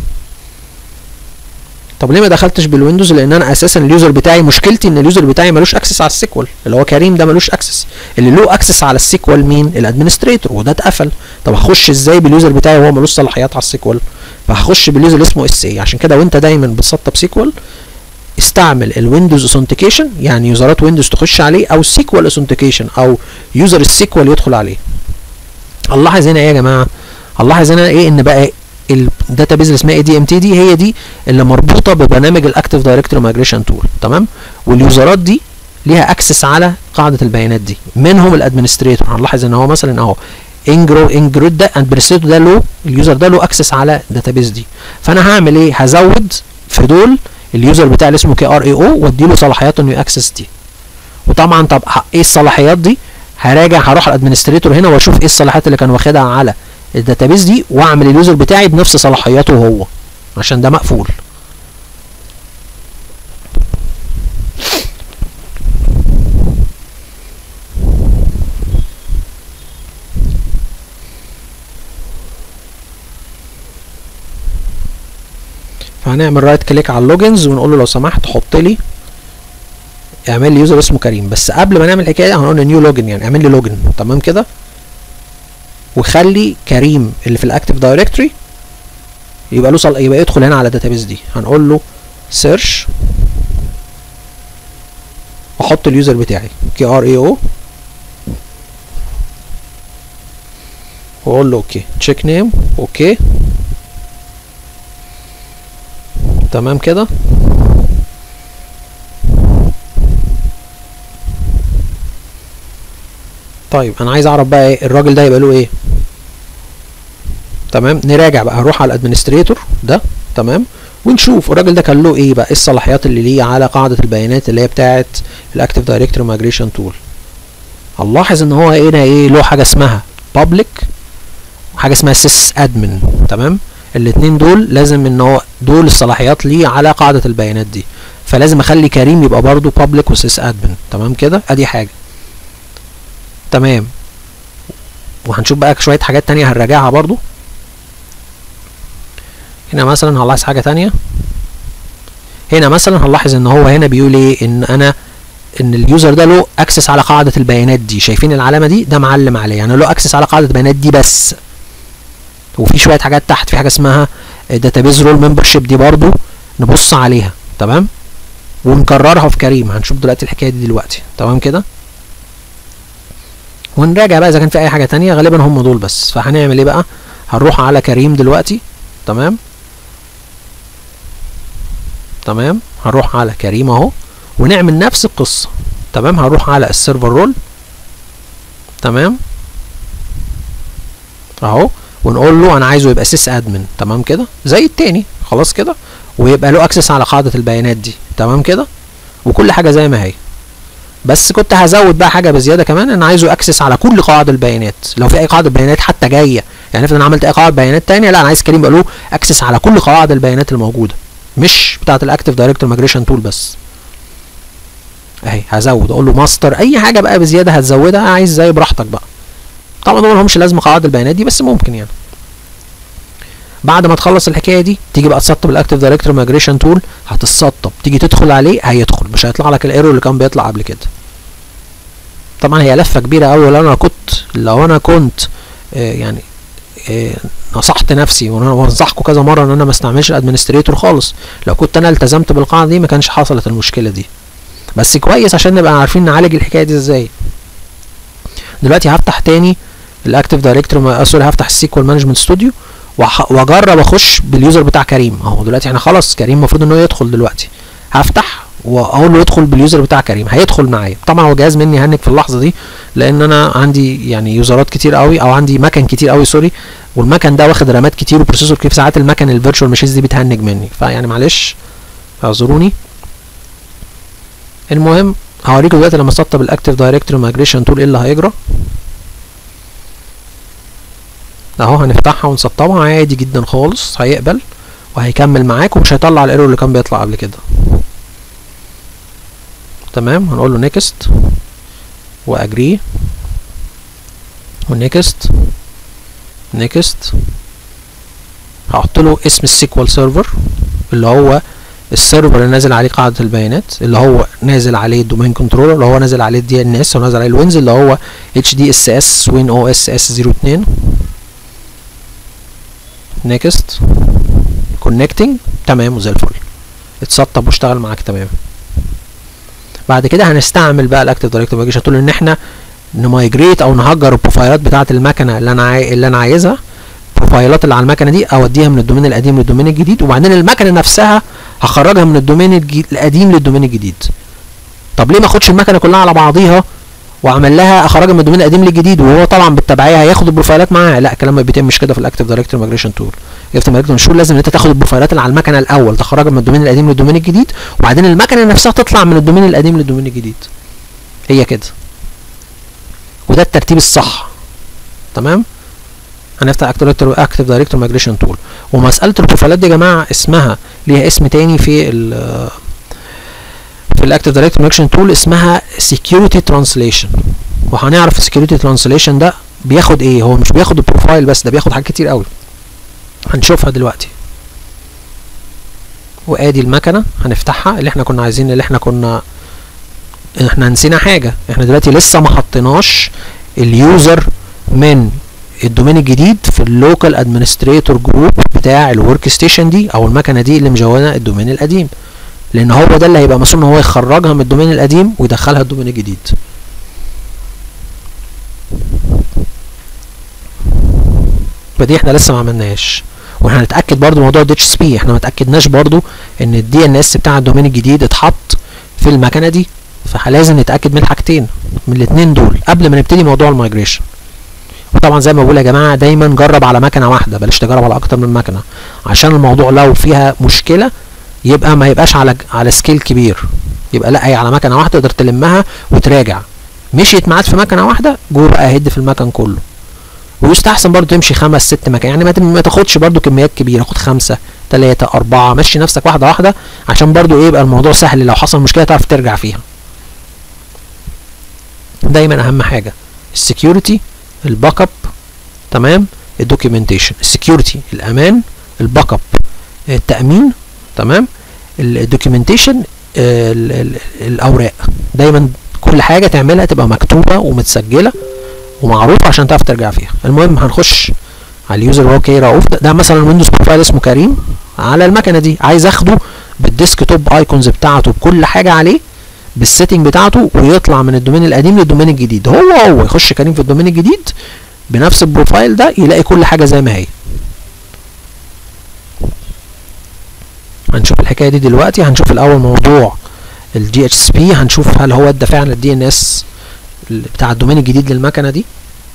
طب ليه ما دخلتش بالويندوز لان انا اساسا اليوزر بتاعي مشكلتي ان اليوزر بتاعي ملوش اكسس على السيكوال اللي هو كريم ده ملوش اكسس اللي له اكسس على السيكوال مين الادمنستريتور وده اتقفل طب هخش ازاي باليوزر بتاعي وهو ملوش صلاحيات على السيكوال فهخش باليوزر اللي اسمه اس اي عشان كده وانت دايما بتسطب سيكوال استعمل الويندوز اوثنتيكيشن يعني يوزرات ويندوز تخش عليه او سيكوال اوثنتيكيشن او يوزر السيكوال يدخل عليه هنلاحظ هنا ايه يا جماعه هنلاحظ هنا ايه ان بقى الداتابيز اللي اسمها اي دي ام تي دي هي دي اللي مربوطه ببرنامج الاكتيف دايركتوري مايجريشن تول تمام واليوزرات دي ليها اكسس على قاعده البيانات دي منهم الادمنستريتور هنلاحظ ان هو مثلا اهو انجرو انجرود ده ادمنستريتور ده له اليوزر ده له اكسس على الداتابيز دي فانا هعمل ايه هزود في دول اليوزر بتاعي اللي اسمه كي ار اي او وادي له صلاحيات انه ياكسس دي وطبعا طب ايه الصلاحيات دي هراجع هروح الادمنستريتور هنا واشوف ايه الصلاحيات اللي كان واخدها على الداتابيز دي واعمل اليوزر بتاعي بنفس صلاحياته هو عشان ده مقفول فهنعمل رايت كليك على اللوجنز ونقول له لو سمحت حط لي اعمل لي يوزر اسمه كريم بس قبل ما نعمل الحكايه دي هنقول نيو لوجن يعني اعمل لي لوجن تمام كده وخلي كريم اللي في الاكتيف دايركتوري يبقى له صل... يبقى يدخل هنا على الداتابيز دي هنقول له سيرش واحط اليوزر بتاعي كي ار اي او واقول له اوكي تشيك نيم اوكي تمام كده طيب انا عايز اعرف بقى ايه الراجل ده يبقى له ايه تمام نراجع بقى هنروح على الادمنستريتور ده تمام ونشوف الراجل ده كان له ايه بقى ايه الصلاحيات اللي ليه على قاعده البيانات اللي هي بتاعه الاكتيف دايركتوري مايجريشن تول هنلاحظ ان هو هنا ايه له حاجه اسمها public وحاجه اسمها سيس ادمن تمام الاثنين دول لازم ان هو دول الصلاحيات ليه على قاعده البيانات دي فلازم اخلي كريم يبقى برضو public وسيس ادمن تمام كده ادي حاجه تمام وهنشوف بقى شويه حاجات تانية هنراجعها برضو هنا مثلا هنلاحظ حاجه تانية هنا مثلا هنلاحظ ان هو هنا بيقول ايه ان انا ان اليوزر ده له اكسس على قاعده البيانات دي شايفين العلامه دي ده معلم عليه يعني له اكسس على قاعده البيانات دي بس وفي شويه حاجات تحت في حاجه اسمها داتابيز رول ممبرشيب دي برضو نبص عليها تمام ونكررها في كريم هنشوف دلوقتي الحكايه دي دلوقتي تمام كده ونراجع بقى اذا كان في اي حاجه تانية غالبا هم دول بس فهنعمل ايه بقى هنروح على كريم دلوقتي تمام تمام هنروح على كريم اهو ونعمل نفس القصه تمام هنروح على السيرفر رول تمام اهو ونقول له انا عايزه يبقى سيس ادمن تمام كده زي التاني خلاص كده ويبقى له اكسس على قاعده البيانات دي تمام كده وكل حاجه زي ما هي بس كنت هزود بقى حاجه بزياده كمان انا عايزه اكسس على كل قواعد البيانات لو في اي قاعده بيانات حتى جايه يعني افرض انا عملت اي قاعده بيانات تانية لا انا عايز كريم يبقى له اكسس على كل قواعد البيانات الموجوده مش بتاعه الاكتيف دايركتور مايجريشن تول بس اهي هزود اقول له ماستر اي حاجه بقى بزياده هتزودها عايز زي براحتك بقى طبعا ما لهمش لازمه قواعد البيانات دي بس ممكن يعني بعد ما تخلص الحكايه دي تيجي بقى تسطب الاكتيف دايركتور مايجريشن تول هتسطب تيجي تدخل عليه هيدخل مش هيطلع لك الايرور اللي كان بيطلع قبل كده طبعا هي لفه كبيره قوي لو انا كنت لو انا كنت آه يعني آه نصحت نفسي وانا بنصحكم كذا مره ان انا ما استعملش الادمنستريتور خالص لو كنت انا التزمت بالقاعده دي ما كانش حصلت المشكله دي بس كويس عشان نبقى عارفين نعالج الحكايه دي ازاي دلوقتي هفتح تاني الاكتيف دايركتور سوري هفتح السيكوال مانجمنت ستوديو واجرب اخش باليوزر بتاع كريم اهو دلوقتي احنا خلاص كريم المفروض ان هو يدخل دلوقتي هفتح واقول له يدخل باليوزر بتاع كريم هيدخل معايا طبعا هو جهاز مني هنك في اللحظه دي لان انا عندي يعني يوزرات كتير قوي او عندي مكن كتير قوي سوري والمكن ده واخد رامات كتير وبروسيسور كتير ساعات المكن الفيرتشوال ماشينز دي بتهنج مني فيعني معلش اعذروني المهم هوريكم دلوقتي لما اسطب الاكتيف دايركتوري مايجريشن تول ايه اللي هيجرى اهو هنفتحها ونسطبها عادي جدا خالص هيقبل وهيكمل معاك ومش هيطلع الايرور اللي كان بيطلع قبل كده تمام هنقول له نيكست واجري ونيكست نيكست هحط له اسم السيكوال سيرفر اللي هو السيرفر اللي نازل عليه قاعده البيانات اللي هو نازل عليه الدومين كنترولر اللي هو نازل عليه الدي ان اس ونازل عليه الوينز اللي هو اتش دي اس اس وين او اس اس 02 نيكست كونكتنج تمام وزي الفل اتسطب واشتغل معاك تمام بعد كده هنستعمل بقى الاكتيف دايركتوري مايجريشن تقول ان احنا نمايجريت او نهجر البروفايلات بتاعه المكنه اللي انا عاي... اللي انا عايزها البروفايلات اللي على المكنه دي اوديها من الدومين القديم للدومين الجديد وبعدين المكنه نفسها هخرجها من الدومين الجي... القديم للدومين الجديد طب ليه ما اخدش المكنه كلها على بعضيها واعمل لها اخرجها من الدومين القديم للجديد وهو طبعا بالتبعيه هياخد البروفايلات معاه لا الكلام ما بيتمش كده في الاكتيف دايركتوري مايجريشن تول الاكتيف دايركتوري شو لازم ان انت تاخد البروفايلات اللي على المكنه الاول تخرجها من الدومين القديم للدومين الجديد وبعدين المكنه نفسها تطلع من الدومين القديم للدومين الجديد هي كده وده الترتيب الصح تمام هنفتح اكتيف دايركتور مايجريشن تول ومساله البروفايلات دي يا جماعه اسمها ليها اسم تاني في ال في الاكتيف دايركتور مايجريشن تول اسمها سكيورتي ترانسليشن وهنعرف السكيورتي ترانسليشن ده بياخد ايه هو مش بياخد البروفايل بس ده بياخد حاجات كتير قوي هنشوفها دلوقتي وادي المكنه هنفتحها اللي احنا كنا عايزين اللي احنا كنا احنا نسينا حاجه احنا دلوقتي لسه ما حطيناش اليوزر من الدومين الجديد في اللوكال ادمنستريتور جروب بتاع الورك ستيشن دي او المكنه دي اللي مجونه الدومين القديم لان هو ده اللي هيبقى مسؤول ان هو يخرجها من الدومين القديم ويدخلها الدومين الجديد فدي احنا لسه ما عملناش واحنا هنتاكد برضو موضوع الدي اتش اس بي احنا ما اتاكدناش برضو ان الدي ان اس بتاع الدومين الجديد اتحط في المكنه دي فلازم نتاكد من الحاجتين من الاثنين دول قبل ما نبتدي موضوع المايجريشن وطبعا زي ما بقول يا جماعه دايما جرب على مكنه واحده بلاش تجرب على اكتر من مكنه عشان الموضوع لو فيها مشكله يبقى ما يبقاش على على سكيل كبير يبقى لا هي على مكنه واحده تقدر تلمها وتراجع مشيت معاك في مكنه واحده جوه بقى هد في المكن كله ويستحسن برضو تمشي خمس ست مكان يعني ما تاخدش برضو كميات كبيره خد خمسه ثلاثه اربعه مشي نفسك واحده واحده عشان برضو ايه يبقى الموضوع سهل لو حصل مشكله تعرف ترجع فيها دايما اهم حاجه السكيورتي الباك اب تمام الدوكيومنتيشن السكيورتي الامان الباك اب التامين تمام الدوكيومنتيشن الاوراق دايما كل حاجه تعملها تبقى مكتوبه ومتسجله ومعروفه عشان تعرف ترجع فيها المهم هنخش على اليوزر اللي هو كي رؤوف ده, ده مثلا ويندوز بروفايل اسمه كريم على المكنه دي عايز اخده بالديسك توب ايكونز بتاعته بكل حاجه عليه بالسيتنج بتاعته ويطلع من الدومين القديم للدومين الجديد هو هو يخش كريم في الدومين الجديد بنفس البروفايل ده يلاقي كل حاجه زي ما هي هنشوف الحكايه دي دلوقتي هنشوف الاول موضوع الدي اتش اس بي هنشوف هل هو ادى فعلا الدي ان اس بتاع الدومين الجديد للمكنه دي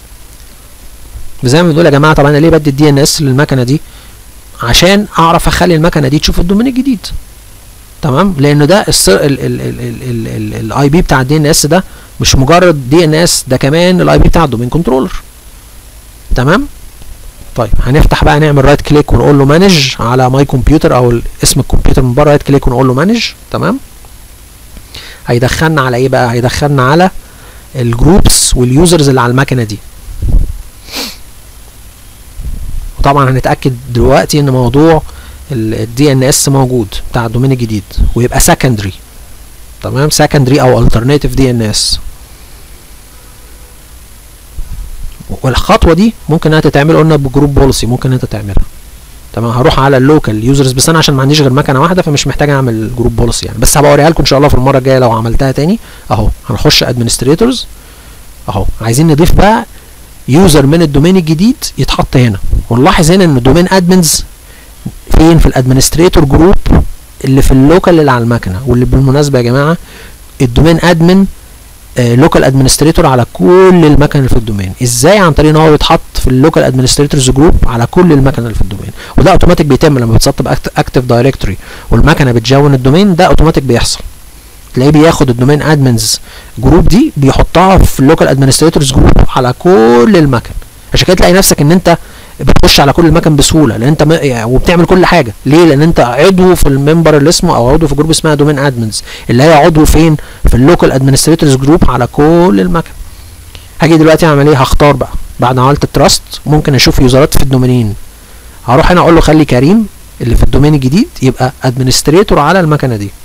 زي ما بنقول يا جماعه طب انا ليه بدي الدي ان اس للمكنه دي عشان اعرف اخلي المكنه دي تشوف الدومين الجديد تمام لان ده الاي بي بتاع الدي ان اس ده مش مجرد دي ان اس ده كمان الاي بي بتاع الدومين كنترولر تمام طيب هنفتح بقى نعمل رايت كليك ونقول له مانج على ماي كمبيوتر او اسم الكمبيوتر من بره رايت كليك ونقول له مانج تمام هيدخلنا على ايه بقى هيدخلنا على الجروبس واليوزرز اللي على المكنه دي وطبعا هنتاكد دلوقتي ان موضوع الدي ان اس موجود بتاع الدومين الجديد ويبقى سكندري تمام سكندري او الترناتيف دي ان اس والخطوه دي ممكن انها تتعمل قلنا بجروب بوليسي ممكن انت تعملها تمام هروح على اللوكال يوزرز بس انا عشان ما عنديش غير مكنه واحده فمش محتاج اعمل جروب بوليسي يعني بس هبقى اوريها لكم ان شاء الله في المره الجايه لو عملتها تاني اهو هنخش ادمنستريتورز اهو عايزين نضيف بقى يوزر من الدومين الجديد يتحط هنا ونلاحظ هنا ان الدومين ادمنز فين في الادمنستريتور جروب اللي في اللوكال اللي على المكنه واللي بالمناسبه يا جماعه الدومين ادمن لوكال ادمنستريتور على كل المكن اللي في الدومين ازاي عن طريق ان هو يتحط في اللوكال ادمنستريتورز جروب على كل المكن اللي في الدومين وده اوتوماتيك بيتم لما بتسطب اكتف دايركتوري والمكنه بتجون الدومين ده اوتوماتيك بيحصل تلاقيه بياخد الدومين ادمنز جروب دي بيحطها في اللوكال ادمنستريتورز جروب على كل المكن عشان كده تلاقي نفسك ان انت بتخش على كل المكن بسهوله لان انت م... يعني وبتعمل كل حاجه ليه لان انت عضو في الممبر اللي اسمه او عضو في جروب اسمها دومين ادمنز اللي هي عضو فين في اللوكال ادمنستريتورز جروب على كل المكن هاجي دلوقتي اعمل ايه هختار بقى بعد ما عملت التراست ممكن اشوف يوزرات في الدومينين هروح هنا اقول له خلي كريم اللي في الدومين الجديد يبقى ادمنستريتور على المكنه دي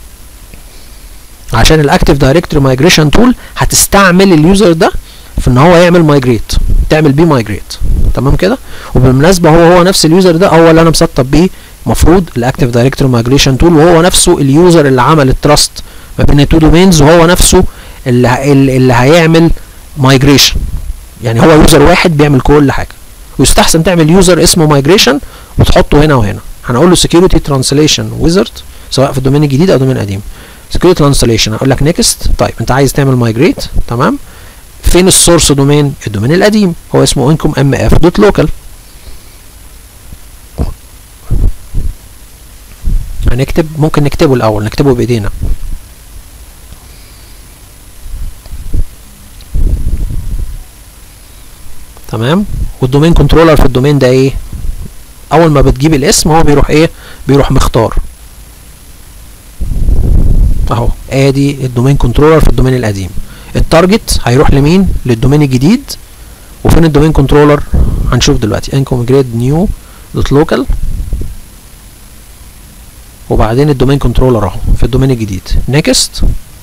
عشان الاكتيف دايركتوري مايجريشن تول هتستعمل اليوزر ده في ان هو يعمل مايجريت تعمل بيه مايجريت تمام كده وبالمناسبه هو هو نفس اليوزر ده هو اللي انا مسطب بيه المفروض الاكتيف دايركتوري مايجريشن تول وهو نفسه اليوزر اللي عمل التراست ما بين التو دومينز وهو نفسه اللي ه- اللي هيعمل مايجريشن يعني هو يوزر واحد بيعمل كل حاجه ويستحسن تعمل يوزر اسمه مايجريشن وتحطه هنا وهنا هنقول له security translation wizard سواء في الدومين الجديد او الدومين القديم security translation اقول لك next طيب انت عايز تعمل مايجريت تمام فين السورس دومين الدومين القديم هو اسمه انكم ام اف دوت لوكال هنكتب ممكن نكتبه الاول نكتبه بايدينا تمام والدومين كنترولر في الدومين ده ايه اول ما بتجيب الاسم هو بيروح ايه بيروح مختار اهو ادي الدومين كنترولر في الدومين القديم التارجت هيروح لمين للدومين الجديد وفين الدومين كنترولر هنشوف دلوقتي انكم جريد نيو دوت لوكال وبعدين الدومين كنترولر اهو في الدومين الجديد نيكست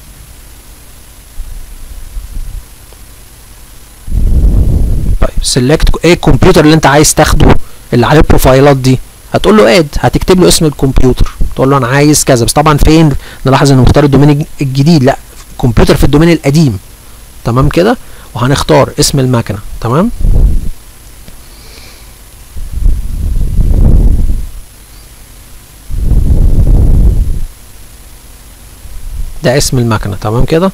طيب سيلكت ايه الكمبيوتر اللي انت عايز تاخده اللي عليه البروفايلات دي هتقول له اد هتكتب له اسم الكمبيوتر تقول له انا عايز كذا بس طبعا فين نلاحظ انه مختار الدومين الج- الجديد لا كمبيوتر في الدومين القديم تمام كده وهنختار اسم المكنه تمام ده اسم المكنه تمام كده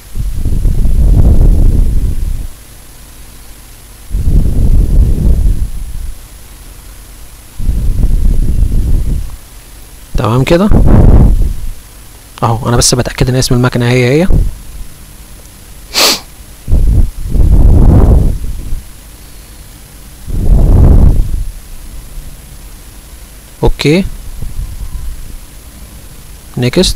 تمام كده اهو انا بس بتاكد ان اسم المكنه هي هي اوكي نيكست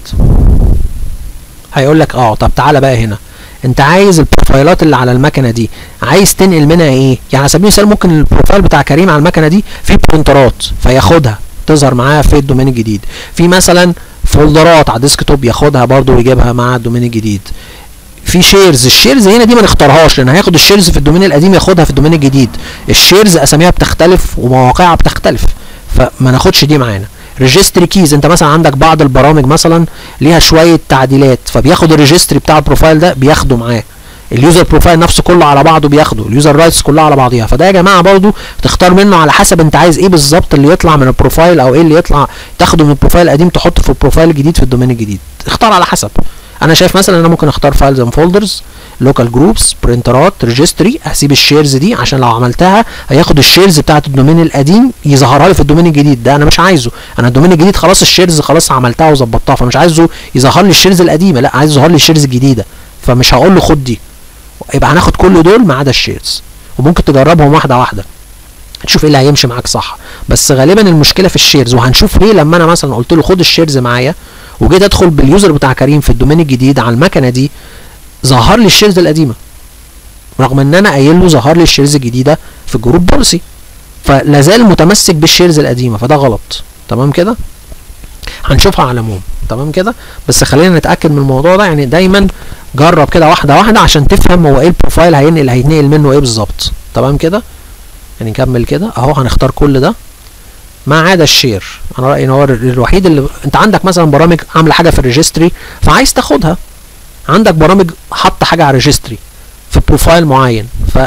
هيقول لك اه طب تعالى بقى هنا انت عايز البروفايلات اللي على المكنه دي عايز تنقل منها ايه يعني على سبيل المثال ممكن البروفايل بتاع كريم على المكنه دي فيه برنترات فياخدها تظهر معاه في الدومين الجديد في مثلا فولدرات على الديسك توب ياخدها برضه ويجيبها مع الدومين الجديد في شيرز الشيرز هنا دي ما نختارهاش لان هياخد الشيرز في الدومين القديم ياخدها في الدومين الجديد الشيرز اساميها بتختلف ومواقعها بتختلف فما ناخدش دي معانا ريجستري كيز انت مثلا عندك بعض البرامج مثلا ليها شويه تعديلات فبياخد الريجستري بتاع البروفايل ده بياخده معاه اليوزر بروفايل نفسه كله على بعضه بياخده اليوزر رايتس كلها على بعضيها فده يا جماعه برضو تختار منه على حسب انت عايز ايه بالظبط اللي يطلع من البروفايل او ايه اللي يطلع تاخده من البروفايل القديم تحطه في البروفايل الجديد في الدومين الجديد اختار على حسب انا شايف مثلا انا ممكن اختار فايلز اند فولدرز لوكال جروبس برنترات ريجستري هسيب الشيرز دي عشان لو عملتها هياخد الشيرز بتاعت الدومين القديم يظهرها لي في الدومين الجديد ده انا مش عايزه انا الدومين الجديد خلاص الشيرز خلاص عملتها وظبطتها فمش عايزه يظهر لي الشيرز القديمه لا عايز يظهر لي الشيرز الجديده فمش هقول له خد دي يبقى هناخد كل دول ما عدا الشيرز وممكن تجربهم واحده واحده تشوف ايه اللي هيمشي معاك صح بس غالبا المشكله في الشيرز وهنشوف ليه لما انا مثلا قلت له خد الشيرز معايا وجيت ادخل باليوزر بتاع كريم في الدومين الجديد على المكنه دي ظهر لي الشيرز القديمه رغم ان انا قايل له ظهر لي الشيرز الجديده في الجروب بوليسي فلازال متمسك بالشيرز القديمه فده غلط تمام كده هنشوفها على العموم تمام كده بس خلينا نتاكد من الموضوع ده يعني دايما جرب كده واحده واحده عشان تفهم هو ايه البروفايل هينقل هيتنقل منه ايه بالظبط تمام كده يعني نكمل كده اهو هنختار كل ده ما عدا الشير انا رايي ان هو الوحيد اللي انت عندك مثلا برامج عامله حاجه في الريجستري فعايز تاخدها عندك برامج حاطه حاجه على الريجستري في بروفايل معين ف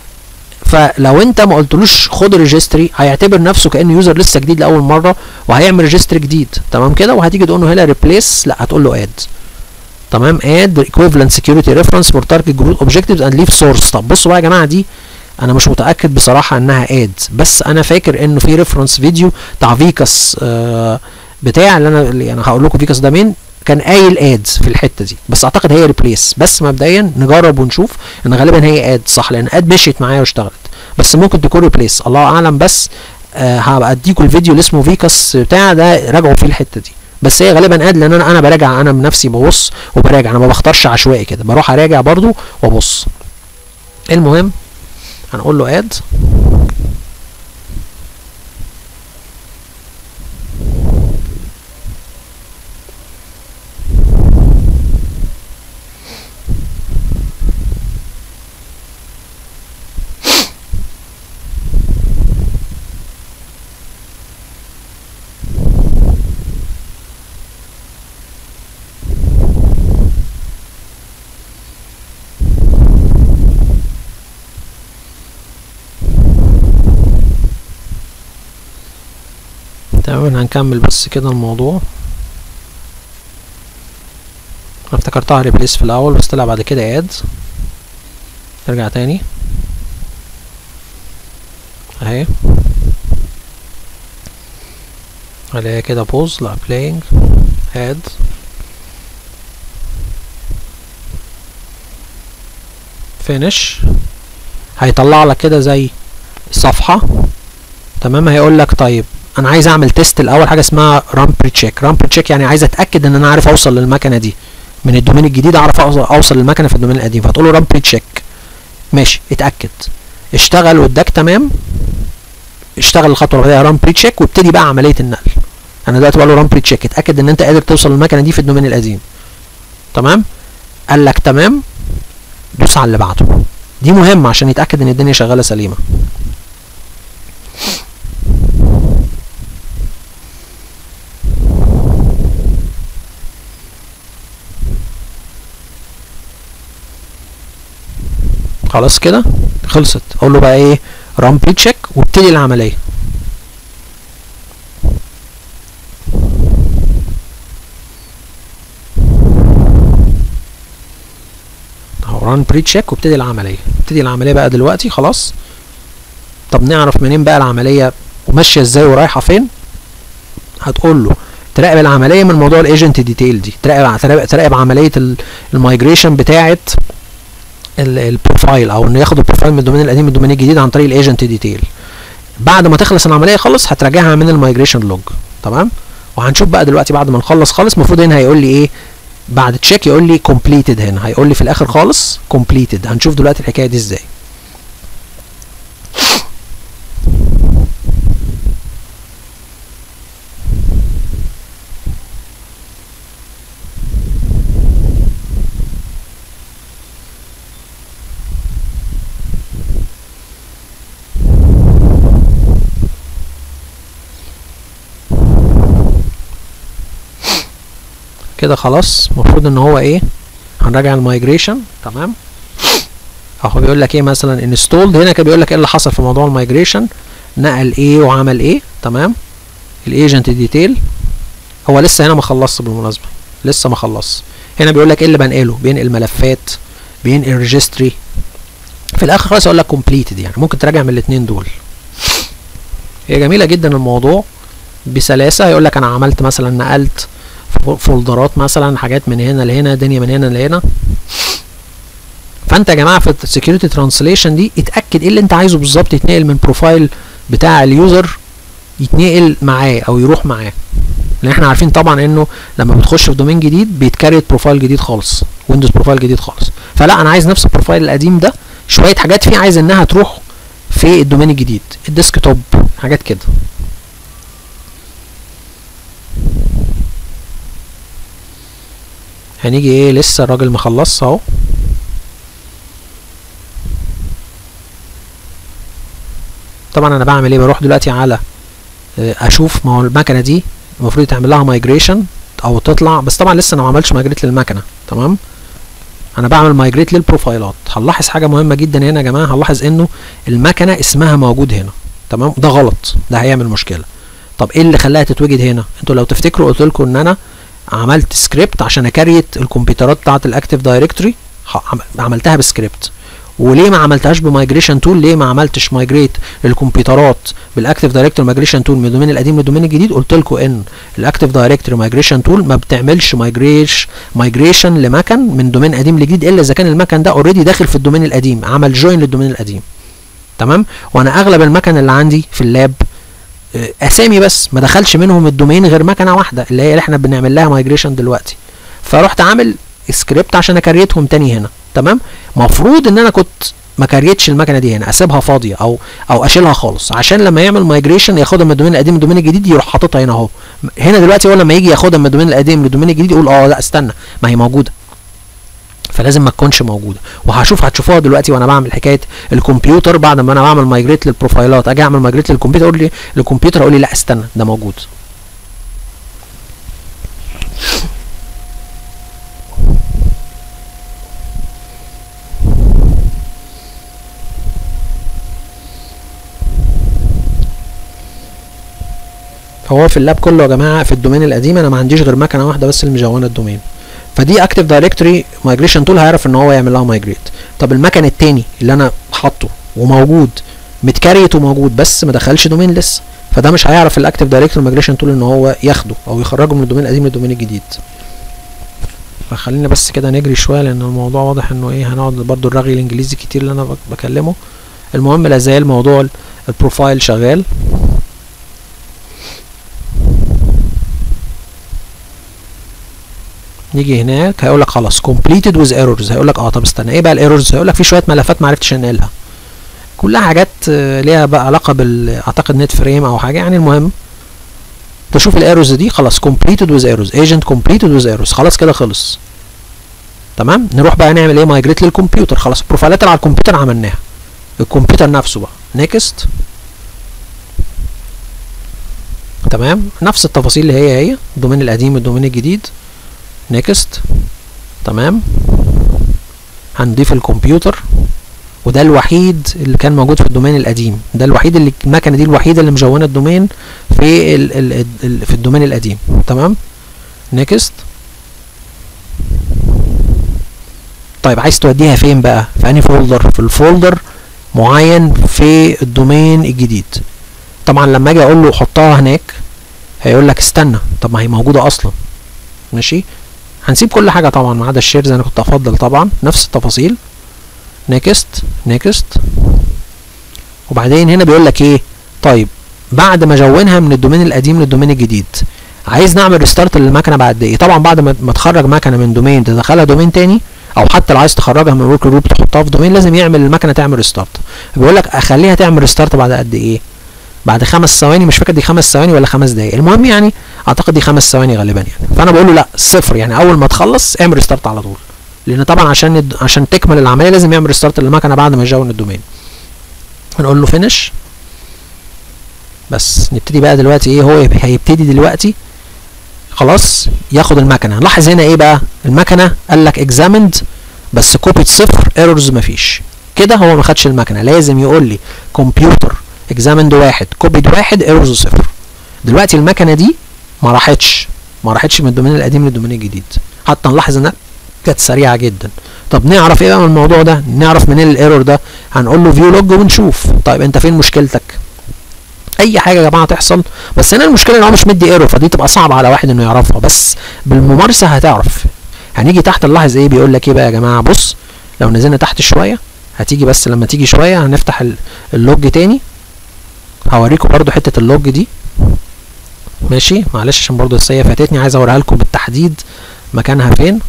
فلو انت ما قلتلوش خد الريجستري هيعتبر نفسه كانه يوزر لسه جديد لاول مره وهيعمل ريجستري جديد تمام كده وهتيجي تقول له هنا ريبليس لا هتقول له اد تمام اد equivalent security reference for target group objectives and leave source طب بصوا بقى يا جماعه دي انا مش متاكد بصراحه انها اد بس انا فاكر انه في ريفرنس فيديو بتاع فيكاس آه بتاع اللي انا اللي انا هقول لكم فيكاس ده مين كان قايل ادز في الحته دي بس اعتقد هي ريبليس بس مبدئيا نجرب ونشوف ان غالبا هي اد صح لان اد مشيت معايا واشتغلت بس ممكن تكون ريبليس الله اعلم بس آه هبقى اديكم الفيديو اللي اسمه فيكاس بتاع ده راجعوا فيه الحته دي بس هي غالبا اد لان انا انا براجع انا بنفسي ببص وبراجع انا ما بختارش عشوائي كده بروح اراجع برضو وابص المهم هنقول له اد تمام هنكمل بس كده الموضوع انا افتكرتها ريبليس في الاول بس طلع بعد كده اد نرجع تاني اهي الاقيها كده بوز لا بلاينج اد فينش هيطلع لك كده زي صفحه تمام هيقول لك طيب انا عايز اعمل تيست الاول حاجه اسمها رامبري تشيك رامبري تشيك يعني عايز اتاكد ان انا عارف اوصل للمكنه دي من الدومين الجديد اعرف اوصل للمكنه في الدومين القديم فهتقول له رامبري تشيك ماشي اتاكد اشتغل واداك تمام اشتغل الخطوه اللي بعدها رامبري تشيك وابتدي بقى عمليه النقل انا دلوقتي بقول له رامبري تشيك اتاكد ان انت قادر توصل للمكنه دي في الدومين القديم تمام قال لك تمام دوس على اللي بعده دي مهمه عشان يتاكد ان الدنيا شغاله سليمه خلاص كده خلصت اقول له بقى ايه ران بري تشيك وابتدي العمليه اهو ران بري تشيك وابتدي العمليه ابتدي العمليه بقى دلوقتي خلاص طب نعرف منين بقى العمليه وماشيه ازاي ورايحه فين هتقول له تراقب العمليه من موضوع الايجنت ديتيل دي تراقب تراقب, تراقب عمليه المايجريشن بتاعه البروفايل او انه ياخد البروفايل من الدومين القديم للدومين الجديد عن طريق الايجنت ديتيل بعد ما تخلص العمليه خلص هتراجعها من المايجريشن لوج تمام وهنشوف بقى دلوقتي بعد ما نخلص خالص المفروض هنا هيقول لي ايه بعد تشيك يقول لي completed هنا هيقول لي في الاخر خالص completed هنشوف دلوقتي الحكايه دي ازاي كده خلاص المفروض ان هو ايه هنراجع المايجريشن تمام اهو بيقول لك ايه مثلا انستولد هنا كان بيقول لك ايه اللي حصل في موضوع المايجريشن نقل ايه وعمل ايه تمام الايجنت ديتيل هو لسه هنا ما خلصش بالمناسبه لسه ما خلصش هنا بيقول لك ايه اللي بنقله بينقل ملفات بينقل ريجستري في الاخر خالص يقول لك كومبليتد يعني ممكن تراجع من الاثنين دول هي جميله جدا الموضوع بسلاسه يقول لك انا عملت مثلا نقلت فولدرات مثلا حاجات من هنا لهنا دنيا من هنا لهنا فانت يا جماعه في السكيورتي ترانسليشن دي اتاكد ايه اللي انت عايزه بالظبط يتنقل من بروفايل بتاع اليوزر يتنقل معاه او يروح معاه لان احنا عارفين طبعا انه لما بتخش في دومين جديد بيتكريت بروفايل جديد خالص ويندوز بروفايل جديد خالص فلا انا عايز نفس البروفايل القديم ده شويه حاجات فيه عايز انها تروح في الدومين الجديد الديسك توب حاجات كده هنيجي ايه لسه الراجل مخلص اهو طبعا انا بعمل ايه بروح دلوقتي على اشوف ما هو المكنه دي المفروض تعمل لها مايجريشن او تطلع بس طبعا لسه انا ما عملتش مايجريت للمكنه تمام انا بعمل مايجريت للبروفايلات هنلاحظ حاجه مهمه جدا هنا يا جماعه هنلاحظ انه المكنه اسمها موجود هنا تمام ده غلط ده هيعمل مشكله طب ايه اللي خلاها تتوجد هنا انتوا لو تفتكروا قلت لكم ان انا عملت سكريبت عشان اكريت الكمبيوترات بتاعه الاكتيف دايركتوري عملتها بسكريبت وليه ما عملتهاش بمايجريشن تول ليه ما عملتش مايجريت الكمبيوترات بالاكتيف دايركتوري مايجريشن تول من الدومين القديم للدومين الجديد قلت لكم ان الاكتيف دايركتوري مايجريشن تول ما بتعملش مايجريش مايجريشن لمكن من دومين قديم لجديد الا اذا كان المكن ده اوريدي داخل في الدومين القديم عمل جوين للدومين القديم تمام وانا اغلب المكن اللي عندي في اللاب آه، اسامي بس ما دخلش منهم الدومين غير مكنه واحده اللي هي اللي احنا بنعمل لها مايجريشن دلوقتي فرحت عامل سكريبت عشان اكريتهم تاني هنا تمام مفروض ان انا كنت ما كريتش المكنه دي هنا اسيبها فاضيه او او اشيلها خالص عشان لما يعمل مايجريشن ياخدها من الدومين القديم للدومين الجديد يروح حاططها هنا اهو هنا دلوقتي هو لما يجي ياخدها من الدومين القديم للدومين الجديد يقول اه لا استنى ما هي موجوده فلازم ما تكونش موجوده وهشوف هتشوفوها دلوقتي وانا بعمل حكايه الكمبيوتر بعد ما انا بعمل مايجريت للبروفايلات اجي اعمل مايجريت للكمبيوتر اقول لي الكمبيوتر اقول لي لا استنى ده موجود فهو في اللاب كله يا جماعه في الدومين القديم انا ما عنديش غير مكنه واحده بس اللي مجونه الدومين فدي اكتف دايركتوري مايجريشن تول هيعرف ان هو يعمل لها مايجريت طب المكن التاني اللي انا حاطه وموجود متكريت وموجود بس ما دخلش دومين لسه فده مش هيعرف الاكتف دايركتوري مايجريشن تول ان هو ياخده او يخرجه من الدومين القديم للدومين الجديد فخلينا بس كده نجري شويه لان الموضوع واضح انه ايه هنقعد برضو الرغي الانجليزي كتير اللي انا بك- بكلمه المهم لا زال موضوع ال- البروفايل شغال نيجي هناك هيقول لك خلاص completed with errors هيقول لك اه طب استنى ايه بقى الايرورز هيقول لك في شويه ملفات ما عرفتش انقلها كلها حاجات آه، ليها بقى علاقه بال اعتقد نت فريم او حاجه يعني المهم تشوف الايرورز دي خلاص completed with errors agent completed with errors خلاص كده خلص تمام نروح بقى نعمل ايه مايجريت للكمبيوتر خلاص البروفايلات اللي على الكمبيوتر عملناها الكمبيوتر نفسه بقى نيكست تمام نفس التفاصيل اللي هي هي الدومين القديم والدومين الجديد نيكست تمام هنضيف الكمبيوتر وده الوحيد اللي كان موجود في الدومين القديم ده الوحيد اللي المكنه دي الوحيده اللي مجونه الدومين في ال ال ال في الدومين القديم تمام نيكست طيب عايز توديها فين بقى في انهي فولدر في الفولدر معين في الدومين الجديد طبعا لما اجي اقول له حطها هناك هيقول لك استنى طب ما هي موجوده اصلا ماشي هنسيب كل حاجه طبعا ما عدا الشيرز انا كنت افضل طبعا نفس التفاصيل نيكست نيكست وبعدين هنا بيقول لك ايه طيب بعد ما جونها من الدومين القديم للدومين الجديد عايز نعمل ريستارت للمكنه بعد ايه طبعا بعد ما ما تخرج مكنه من دومين تدخلها دومين تاني او حتى لو عايز تخرجها من ورك جروب تحطها في دومين لازم يعمل المكنه تعمل ريستارت بيقول لك اخليها تعمل ريستارت بعد قد ايه بعد خمس ثواني مش فاكر دي خمس ثواني ولا خمس دقايق المهم يعني اعتقد دي خمس ثواني غالبا يعني فانا بقول له لا صفر يعني اول ما تخلص اعمل ريستارت على طول لان طبعا عشان الد- عشان تكمل العمليه لازم يعمل ريستارت للمكنه بعد ما يجون الدومين هنقول له فينش بس نبتدي بقى دلوقتي ايه هو يب- هيبتدي دلوقتي خلاص ياخد المكنه لاحظ هنا ايه بقى المكنه قال لك اكزامند بس كوبي صفر ايرورز مفيش كده هو ما خدش المكنه لازم يقول لي كمبيوتر اكزامند واحد كوبيد واحد ايرورز صفر دلوقتي المكنه دي ما راحتش ما راحتش من الدومين القديم للدومين الجديد حتى نلاحظ انها كانت سريعه جدا طب نعرف ايه بقى من الموضوع ده نعرف منين الايرور ده هنقول له فيو لوج ونشوف طيب انت فين مشكلتك اي حاجه يا جماعه تحصل بس هنا المشكله ان هو مش مدي ايرور فدي تبقى صعبه على واحد انه يعرفها بس بالممارسه هتعرف هنيجي تحت نلاحظ ايه بيقول لك ايه بقى يا جماعه بص لو نزلنا تحت شويه هتيجي بس لما تيجي شويه هنفتح ال- اللوج تاني هوريكم برضو حته اللوج دي ماشي معلش عشان برضو السيئة فاتتني عايز اوريها لكم بالتحديد مكانها فين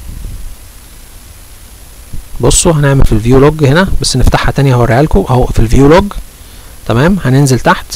بصوا هنعمل في الفيو لوج هنا بس نفتحها تاني هوريها لكم اهو في الفيو لوج تمام هننزل تحت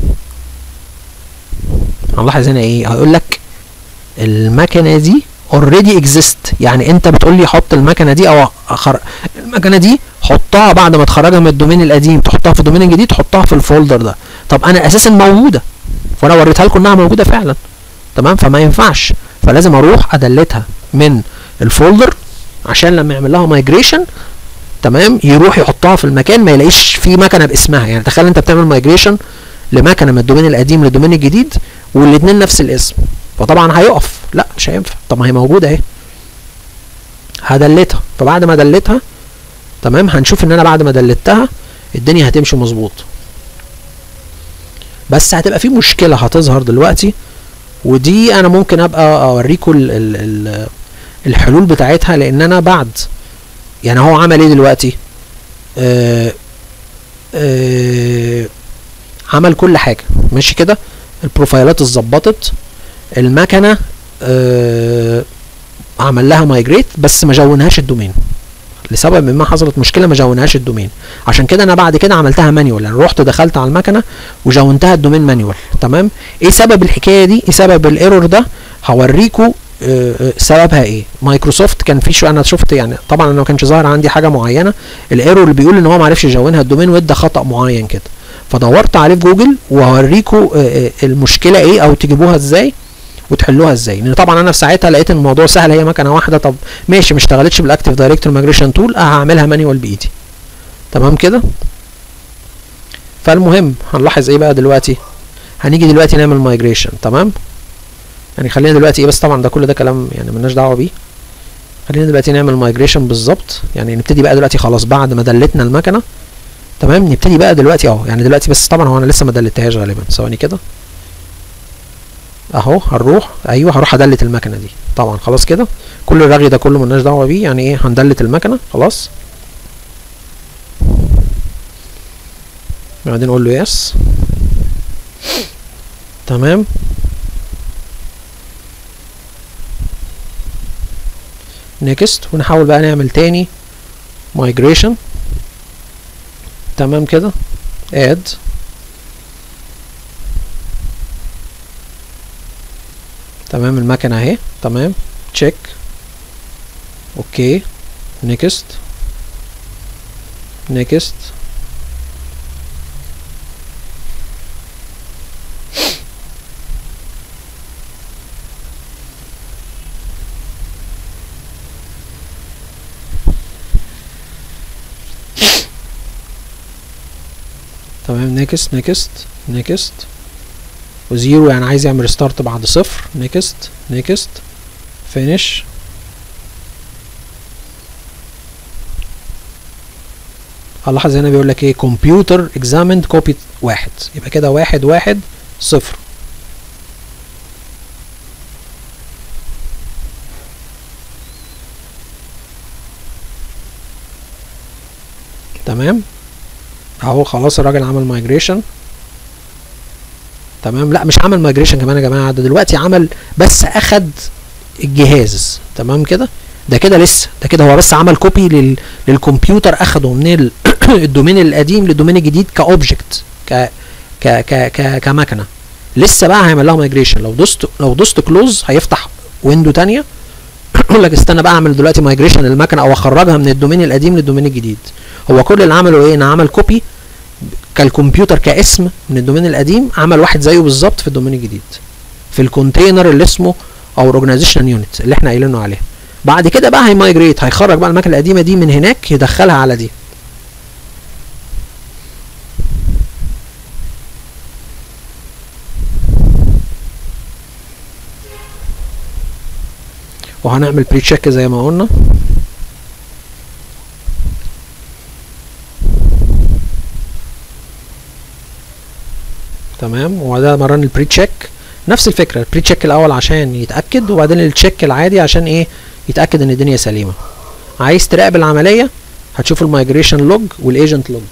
هنلاحظ هنا ايه هيقول لك المكنه دي اوريدي اكزيست يعني انت بتقول لي حط المكنه دي او أخر المكنه دي حطها بعد ما تخرجها من الدومين القديم تحطها في الدومين الجديد تحطها في الفولدر ده طب انا اساسا موجوده وانا وريتها لكم انها موجوده فعلا تمام فما ينفعش فلازم اروح ادلتها من الفولدر عشان لما يعمل لها مايجريشن تمام يروح يحطها في المكان ما يلاقيش في مكنه باسمها يعني تخيل انت بتعمل مايجريشن لمكنه من الدومين القديم للدومين الجديد والاثنين نفس الاسم فطبعا هيقف لا مش هينفع طب ما هي موجوده اهي هدلتها فبعد ما دلتها تمام هنشوف ان انا بعد ما دلتها الدنيا هتمشي مظبوط بس هتبقى في مشكله هتظهر دلوقتي ودي انا ممكن ابقى اوريكم ال ال ال الحلول بتاعتها لان انا بعد يعني هو عمل ايه دلوقتي آه آه عمل كل حاجه ماشي كده البروفايلات اتظبطت المكنه آه عمل لها مايجريت بس ما جونهاش الدومين لسبب ما حصلت مشكله ما جونهاش الدومين عشان كده انا بعد كده عملتها مانيوال يعني رحت دخلت على المكنه وجونتها الدومين مانيوال تمام ايه سبب الحكايه دي ايه سبب الايرور ده هوريكم آه، آه، سببها ايه مايكروسوفت كان في شو انا شفت يعني طبعا انا ما كانش ظاهر عندي حاجه معينه الايرور اللي بيقول ان هو ما عرفش يجونها الدومين وادى خطا معين كده فدورت عليه في جوجل وهوريكم المشكله ايه او تجيبوها ازاي وتحلوها ازاي لان طبعا انا في ساعتها لقيت ان الموضوع سهل هي مكنه واحده طب ماشي ما اشتغلتش بالاكتيف دايركتور مايجريشن تول هعملها مانيوال بايدي تمام كده فالمهم هنلاحظ ايه بقى دلوقتي هنيجي دلوقتي نعمل مايجريشن تمام يعني خلينا دلوقتي ايه بس طبعا ده كل ده كلام يعني ملناش دعوه بيه خلينا دلوقتي نعمل مايجريشن بالظبط يعني نبتدي بقى دلوقتي خلاص بعد ما دلتنا المكنه تمام نبتدي بقى دلوقتي اهو يعني دلوقتي بس طبعا هو انا لسه ما دلتهاش غالبا ثواني كده اهو هنروح ايوه هروح ادلت المكنه دي طبعا خلاص كده كل الرغي ده كله ملناش دعوه بيه يعني ايه هندلت المكنه خلاص بعدين نقول له يس تمام نيكست ونحاول بقى نعمل تاني مايجريشن تمام كده اد تمام المكنه اهي تمام تشيك اوكي نيكست نيكست تمام نيكست نيكست نيكست وزيرو يعني عايز يعمل ستارت بعد صفر نيكست نيكست فينيش هنلاحظ هنا بيقول لك ايه كمبيوتر اكزامند كوبي واحد يبقى كده واحد واحد صفر تمام اهو خلاص الراجل عمل مايجريشن تمام لا مش عمل مايجريشن كمان يا جماعه ده دلوقتي عمل بس اخد الجهاز تمام كده ده كده لسه ده كده هو بس عمل كوبي لل... للكمبيوتر اخده من ال... الدومين القديم للدومين الجديد كاوبجكت ك ك ك ك كمكنه لسه بقى هيعمل لها مايجريشن لو دوست لو دوست كلوز هيفتح ويندو تانية يقول لك استنى بقى اعمل دلوقتي مايجريشن للمكنه او اخرجها من الدومين القديم للدومين الجديد هو كل اللي عمله ايه انا عمل كوبي كالكمبيوتر كاسم من الدومين القديم عمل واحد زيه بالظبط في الدومين الجديد في الكونتينر اللي اسمه او اورجنايزيشن يونت اللي احنا قايلينه عليه بعد كده بقى هيمايجريت هيخرج بقى المكنه القديمه دي من هناك يدخلها على دي وهنعمل بري تشيك زي ما قلنا تمام وده مران البري تشيك نفس الفكره البري تشيك الاول عشان يتاكد وبعدين التشيك العادي عشان ايه يتاكد ان الدنيا سليمه عايز تراقب العمليه هتشوف المايجريشن لوج والايجنت لوج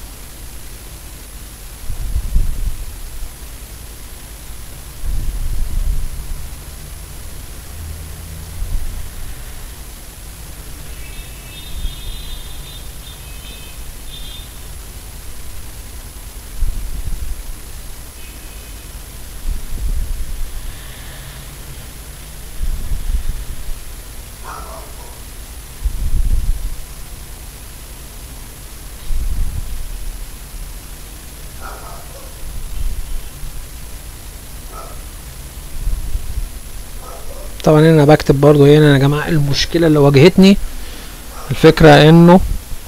طبعا هنا بكتب برضو هنا يا جماعه المشكله اللي واجهتني الفكره انه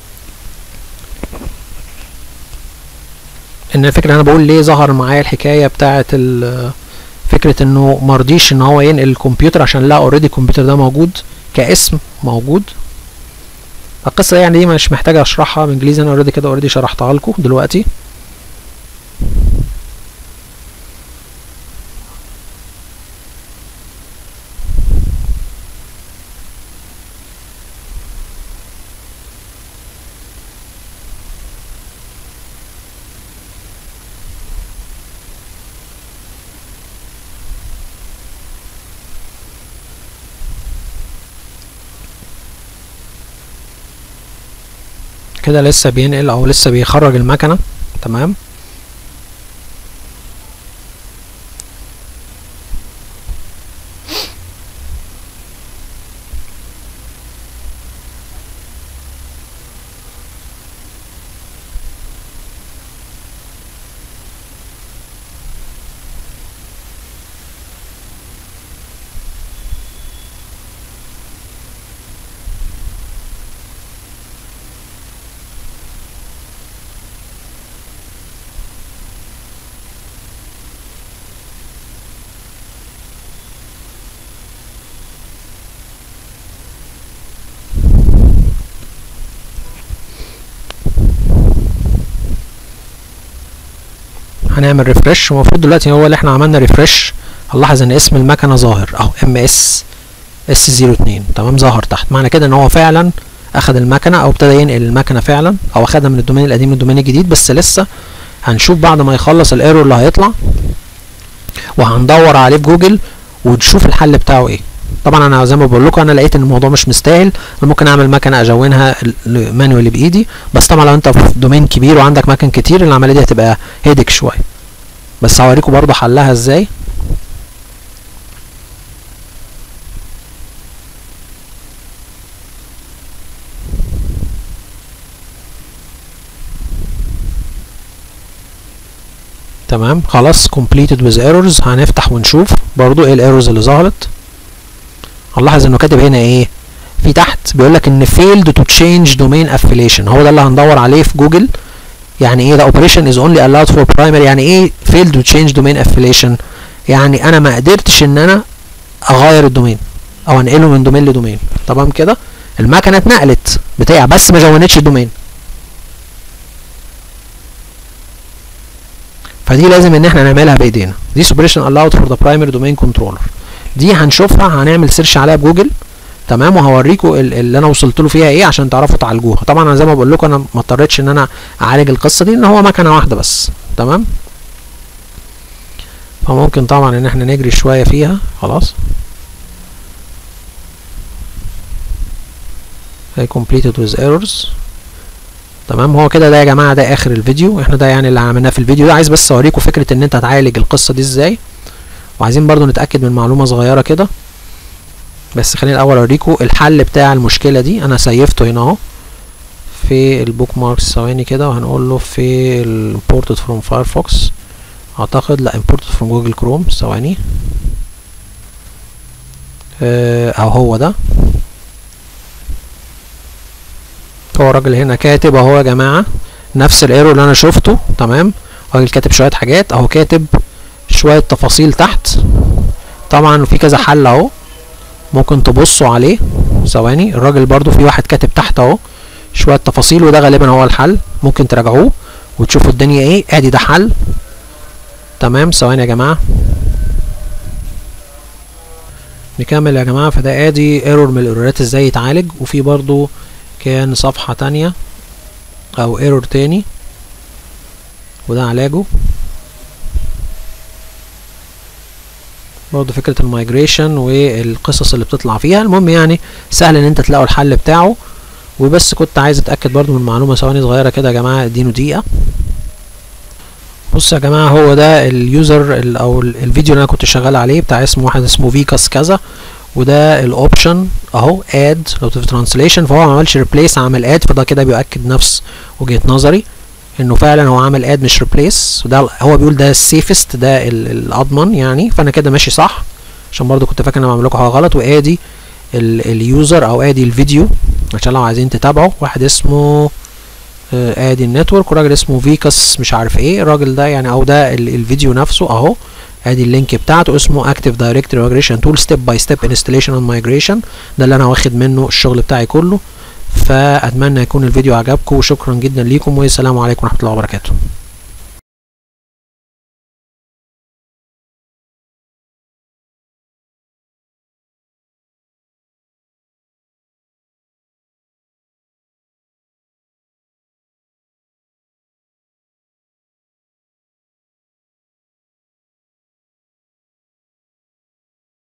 ان الفكره انا بقول ليه ظهر معايا الحكايه بتاعه فكره انه مرضيش ان هو ينقل الكمبيوتر عشان لا اوريدي الكمبيوتر ده موجود كاسم موجود القصه يعني دي مش محتاجه اشرحها بالانجليزي انا اوريدي كده اوريدي شرحتها لكم دلوقتي كده لسه بينقل او لسه بيخرج المكنه تمام هنعمل ريفرش المفروض دلوقتي هو اللي احنا عملنا ريفرش هنلاحظ ان اسم المكنه ظاهر اهو ام اس اس 02 تمام ظهر تحت معنى كده ان هو فعلا اخد المكنه او ابتدى ينقل المكنه فعلا او اخدها من الدومين القديم للدومين الجديد بس لسه هنشوف بعد ما يخلص الايرور اللي هيطلع وهندور عليه في جوجل ونشوف الحل بتاعه ايه طبعا انا زي ما بقول لكم انا لقيت ان الموضوع مش مستاهل انا ممكن اعمل مكنه اجونها مانوالي بايدي بس طبعا لو انت في دومين كبير وعندك مكن كتير العمليه دي هتبقى هيدك شويه بس هوريكم برضو حلها ازاي تمام خلاص completed with errors هنفتح ونشوف برضو ايه الايرورز اللي ظهرت هنلاحظ انه كاتب هنا ايه في تحت بيقول لك ان failed to change domain affiliation هو ده اللي هندور عليه في جوجل يعني ايه the operation is only allowed for primary يعني ايه failed to change domain affiliation يعني انا ما قدرتش ان انا اغير الدومين او انقله من دومين لدومين تمام كده المكنه اتنقلت بتاع بس ما جونتش الدومين فدي لازم ان احنا نعملها بايدينا دي operation allowed for the primary domain controller دي هنشوفها هنعمل سيرش عليها بجوجل تمام وهوريكم اللي انا وصلت له فيها ايه عشان تعرفوا تعالجوها طبعا انا زي ما بقول لكم انا ما اضطريتش ان انا اعالج القصه دي ان هو مكنه واحده بس تمام فممكن طبعا ان احنا نجري شويه فيها خلاص هي completed with errors تمام هو كده ده يا جماعه ده اخر الفيديو احنا ده يعني اللي عملناه في الفيديو ده عايز بس اوريكم فكره ان انت تعالج القصه دي ازاي وعايزين برضو نتاكد من معلومه صغيره كده بس خليني الاول اوريكم الحل بتاع المشكله دي انا سيفته هنا اهو في البوك ماركس ثواني كده وهنقول له في imported from firefox اعتقد لا imported from جوجل كروم ثواني او هو ده هو الراجل هنا كاتب اهو يا جماعه نفس الايرور اللي انا شفته تمام الراجل كاتب شويه حاجات اهو كاتب شويه تفاصيل تحت طبعا في كذا حل اهو ممكن تبصوا عليه ثواني الراجل برضو في واحد كاتب تحت اهو شويه تفاصيل وده غالبا هو الحل ممكن تراجعوه وتشوفوا الدنيا ايه ادي ده حل تمام ثواني يا جماعه نكمل يا جماعه فده ادي ايرور من الايرورات ازاي يتعالج وفي برضو كان صفحه تانية او ايرور تاني وده علاجه برضه فكره المايجريشن والقصص اللي بتطلع فيها المهم يعني سهل ان انت تلاقوا الحل بتاعه وبس كنت عايز اتاكد برضه من معلومه ثواني صغيره كده يا جماعه ادينه دقيقه بص يا جماعه هو ده اليوزر او الفيديو اللي انا كنت شغال عليه بتاع اسمه واحد اسمه فيكاس كذا وده الاوبشن اهو اد لو في ترانسليشن فهو ما عملش ريبليس عمل اد فده كده بيؤكد نفس وجهه نظري انه فعلا هو عمل اد مش ريبليس وده هو بيقول ده السيفست ده الاضمن يعني فانا كده ماشي صح عشان برضو كنت فاكر ان انا بعمل لكم حاجه غلط وادي اليوزر او ادي الفيديو عشان لو عايزين تتابعوا واحد اسمه ادي النتورك وراجل اسمه فيكاس مش عارف ايه الراجل ده يعني او ده الفيديو نفسه اهو ادي اللينك بتاعته اسمه اكتيف دايركتوري مايجريشن تول ستيب باي ستيب انستليشن اند مايجريشن ده اللي انا واخد منه الشغل بتاعي كله فاتمنى يكون الفيديو عجبكم وشكرا جدا ليكم والسلام عليكم ورحمه الله وبركاته